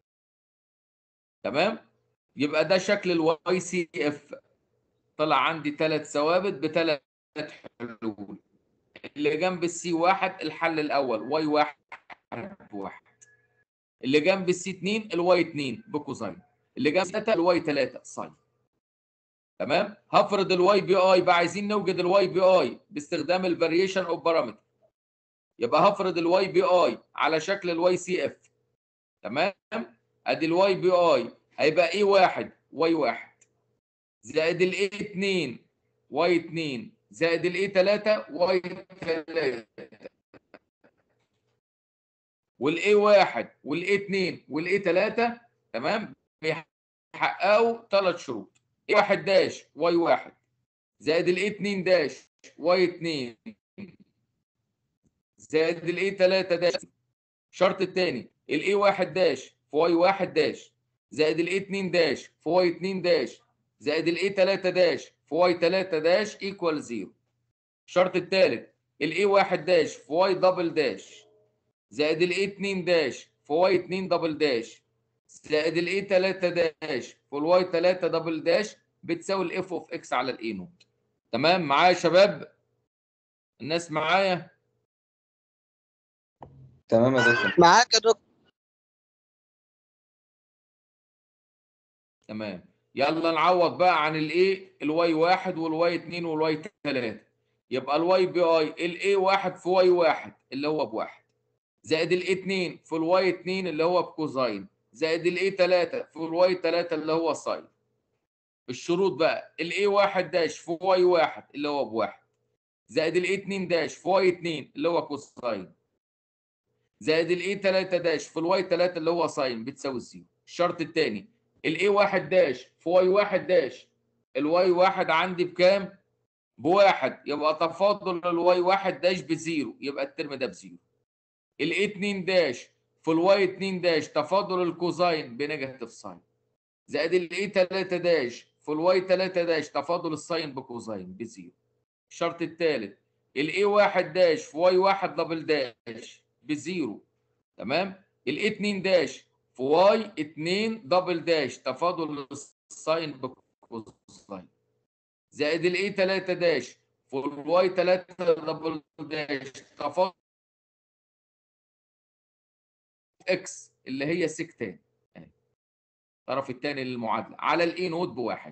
تمام يبقى ده شكل الواي سي اف طلع عندي ثلاث ثوابت بثلاث حلول اللي جنب السي واحد الحل الاول واي واحد بواحد اللي جنب السي 2 الواي 2 بكوزين اللي جنب 3 الواي 3 ساين تمام هفرض الواي بي اي بقى عايزين نوجد الواي بي اي باستخدام الفاريشن اوف بارامتر يبقى هفرض الواي بي اي على شكل الواي سي اف تمام ادي الواي بي اي هيبقى اي واحد واي واحد زائد الاي 2 واي 2 زائد الاي 3 واي 3 والاي 1 والاي 2 والاي 3 تمام بيحققوا ثلاث شروط اي 1 داش واي 1 زائد الاي 2 داش واي 2 زائد الاي 3 داش الشرط الثاني الاي 1 داش في واي 1 داش زائد الاي 2 داش في واي 2 داش زائد الاي 3 داش في واي 3 داش ايكوال 0 الشرط الثالث الاي 1 داش في واي دبل داش زائد الاي 2 داش في واي 2 دبل داش زائد الاي 3 داش في الواي 3 دبل داش بتساوي الاف اوف اكس على الاي نوت تمام معايا يا شباب الناس معايا
تمام يا دكتور
معاك يا دكتور
تمام يلا نعوض بقى عن الايه الواي واحد والواي 2 والواي 3 يبقى الواي بي اي الاي واحد في واي واحد اللي هو بواحد زائد الاي 2 في الواي 2 اللي هو بكوزين زائد الاي 3 في الواي 3 اللي هو ساين الشروط بقى الاي واحد داش في واي واحد اللي هو بواحد زائد الاي 2 داش في واي 2 اللي هو كوساين زائد الاي 3 داش في الواي 3 اللي هو ساين بتساوي زيرو الشرط الثاني الاي 1 داش في واي 1 داش الواي 1 عندي بكام؟ بواحد يبقى تفاضل الواي 1 داش بزيرو يبقى الترم ده بزيرو الاي 2 داش في الواي 2 داش تفاضل الكوزاين بنيجاتيف ساين زائد الاي 3 داش في الواي 3 داش تفاضل الساين بكوزاين بزيرو الشرط الثالث الاي 1 داش في واي 1 دبل داش بزيرو تمام الاي 2 داش في واي 2 دبل داش تفاضل الساين بكوزاين زائد الاي 3 داش في الواي 3 دبل داش تفاضل اكس اللي هي سكتان الطرف الثاني للمعادله على الاي نوت بواحد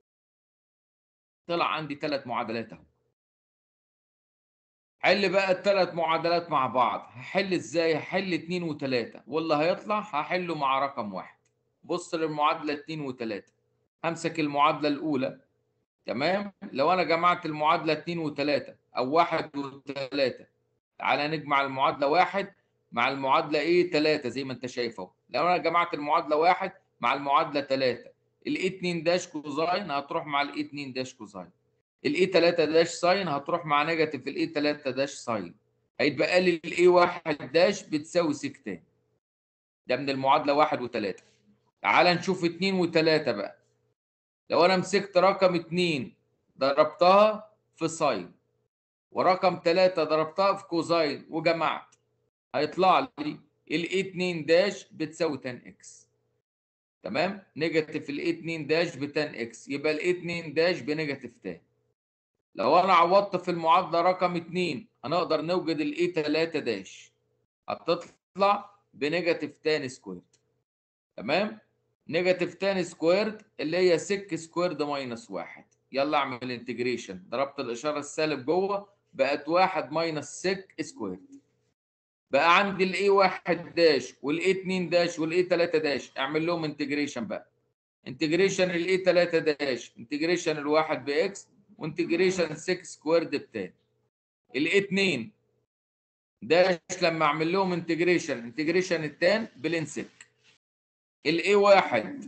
طلع عندي ثلاث معادلات اهو حل بقى الثلاث معادلات مع بعض هحل ازاي هحل اتنين وتلاتة واللي هيطلع هحله مع رقم واحد بص للمعادله 2 و3 همسك المعادله الاولى تمام لو انا جمعت المعادله 2 و3 او 1 و3 تعالى نجمع المعادله 1 مع المعادله ايه 3 زي ما انت شايف اهو لو انا جمعت المعادله 1 مع المعادله 3 الاي 2 داش كوزاين هتروح مع الاي 2 داش كوزاين الاي 3 داش ساين هتروح مع نيجاتيف الاي 3 داش ساين هيتبقى لي الاي 1 داش بتساوي سكتان ده من المعادله 1 و3 تعال نشوف 2 و3 بقى لو انا مسكت رقم 2 ضربتها في ساين ورقم 3 ضربتها في كوزاين وجمعت هيطلع لي الاي 2 داش بتساوي 10 اكس تمام نيجاتيف الاي 2 داش ب 10 اكس يبقى الاي 2 داش بنيجاتيف 10 لو انا عوضت في المعادله رقم 2 هنقدر نوجد الاي 3 داش هتطلع بنيجاتيف 10 سكويرد تمام نيجاتيف 10 سكويرد اللي هي سك سكويرد ماينس 1 يلا اعمل انتجريشن ضربت الاشاره السالب جوه بقت 1 ماينس سك سكويرد بقى عندي الاي 1 داش والاي 2 داش والاي 3 داش اعمل لهم انتجريشن بقى انتجريشن الاي 3 داش انتجريشن الواحد باكس وانتجريشن 6 سكويرد بتاني الاي 2 داش لما اعمل لهم انتجريشن انتجريشن التان بلنسك الاي 1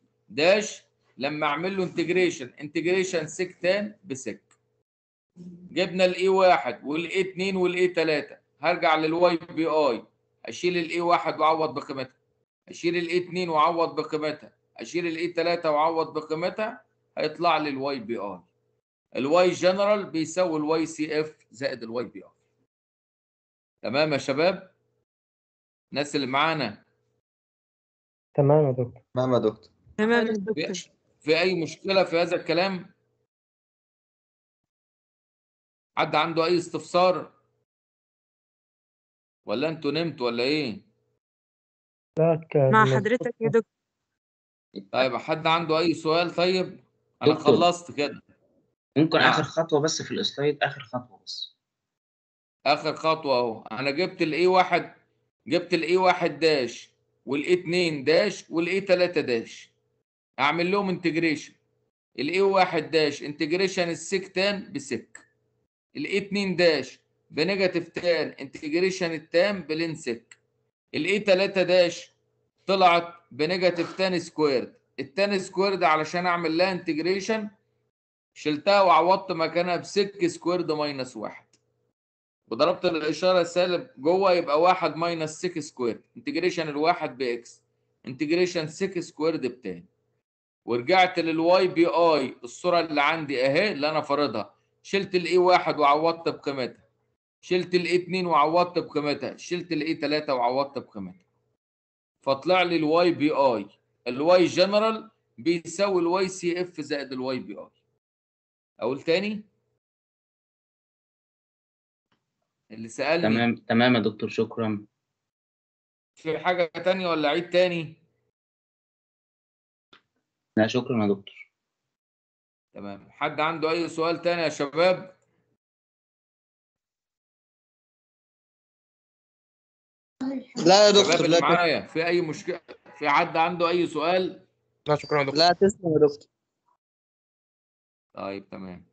داش لما اعمل له انتجريشن انتجريشن سك تان بسك جبنا الاي 1 والاي 2 والاي 3 هرجع للواي بي اي اشيل الاي 1 واعوض بقيمتها اشيل الاي 2 واعوض بقيمتها اشيل الاي 3 واعوض بقيمتها هيطلع لي الواي بي اي الواي جنرال بيساوي الواي سي اف زائد الواي بي اي تمام يا شباب الناس اللي معانا
تمام يا دكتور
تمام يا دكتور
تمام يا
في,
دكتور
في اي مشكله في هذا الكلام حد عنده اي استفسار ولا انتوا نمتوا ولا ايه
لا كان
مع حضرتك يا دكتور
طيب حد عنده اي سؤال طيب انا
دكتور.
خلصت كده
ممكن
نعم.
اخر خطوه بس في السلايد اخر خطوه بس
اخر خطوه اهو انا جبت الاي واحد جبت الاي واحد داش والاي 2 داش والاي 3 داش اعمل لهم انتجريشن الاي واحد داش انتجريشن السك تان بسك الاي 2 داش بنيجاتيف تان انتجريشن التان بلين سك الاي 3 داش طلعت بنيجاتيف تان سكويرد التان سكويرد علشان اعمل لها انتجريشن شلتها وعوضت مكانها بسك سكويرد ماينس واحد وضربت الاشاره السالب جوه يبقى 1 ماينس 6 سكويرد انتجريشن الواحد باكس انتجريشن 6 سكويرد بتاني ورجعت للواي بي اي الصوره اللي عندي اهي اللي انا فارضها شلت الاي واحد وعوضت بقيمتها شلت الاي 2 وعوضت بقيمتها شلت الاي 3 وعوضت بقيمتها فطلع لي الواي بي اي الواي جنرال بيساوي الواي سي اف زائد الواي بي اي اقول تاني اللي سالني
تمام تمام يا دكتور شكرا
في حاجه تانية ولا عيد تاني
لا شكرا يا دكتور
تمام حد عنده اي سؤال تاني يا شباب
لا يا
شباب
دكتور
اللي
لا
معايا في اي مشكله في حد عنده اي سؤال
لا شكرا يا دكتور
لا تسلم يا دكتور
طيب تمام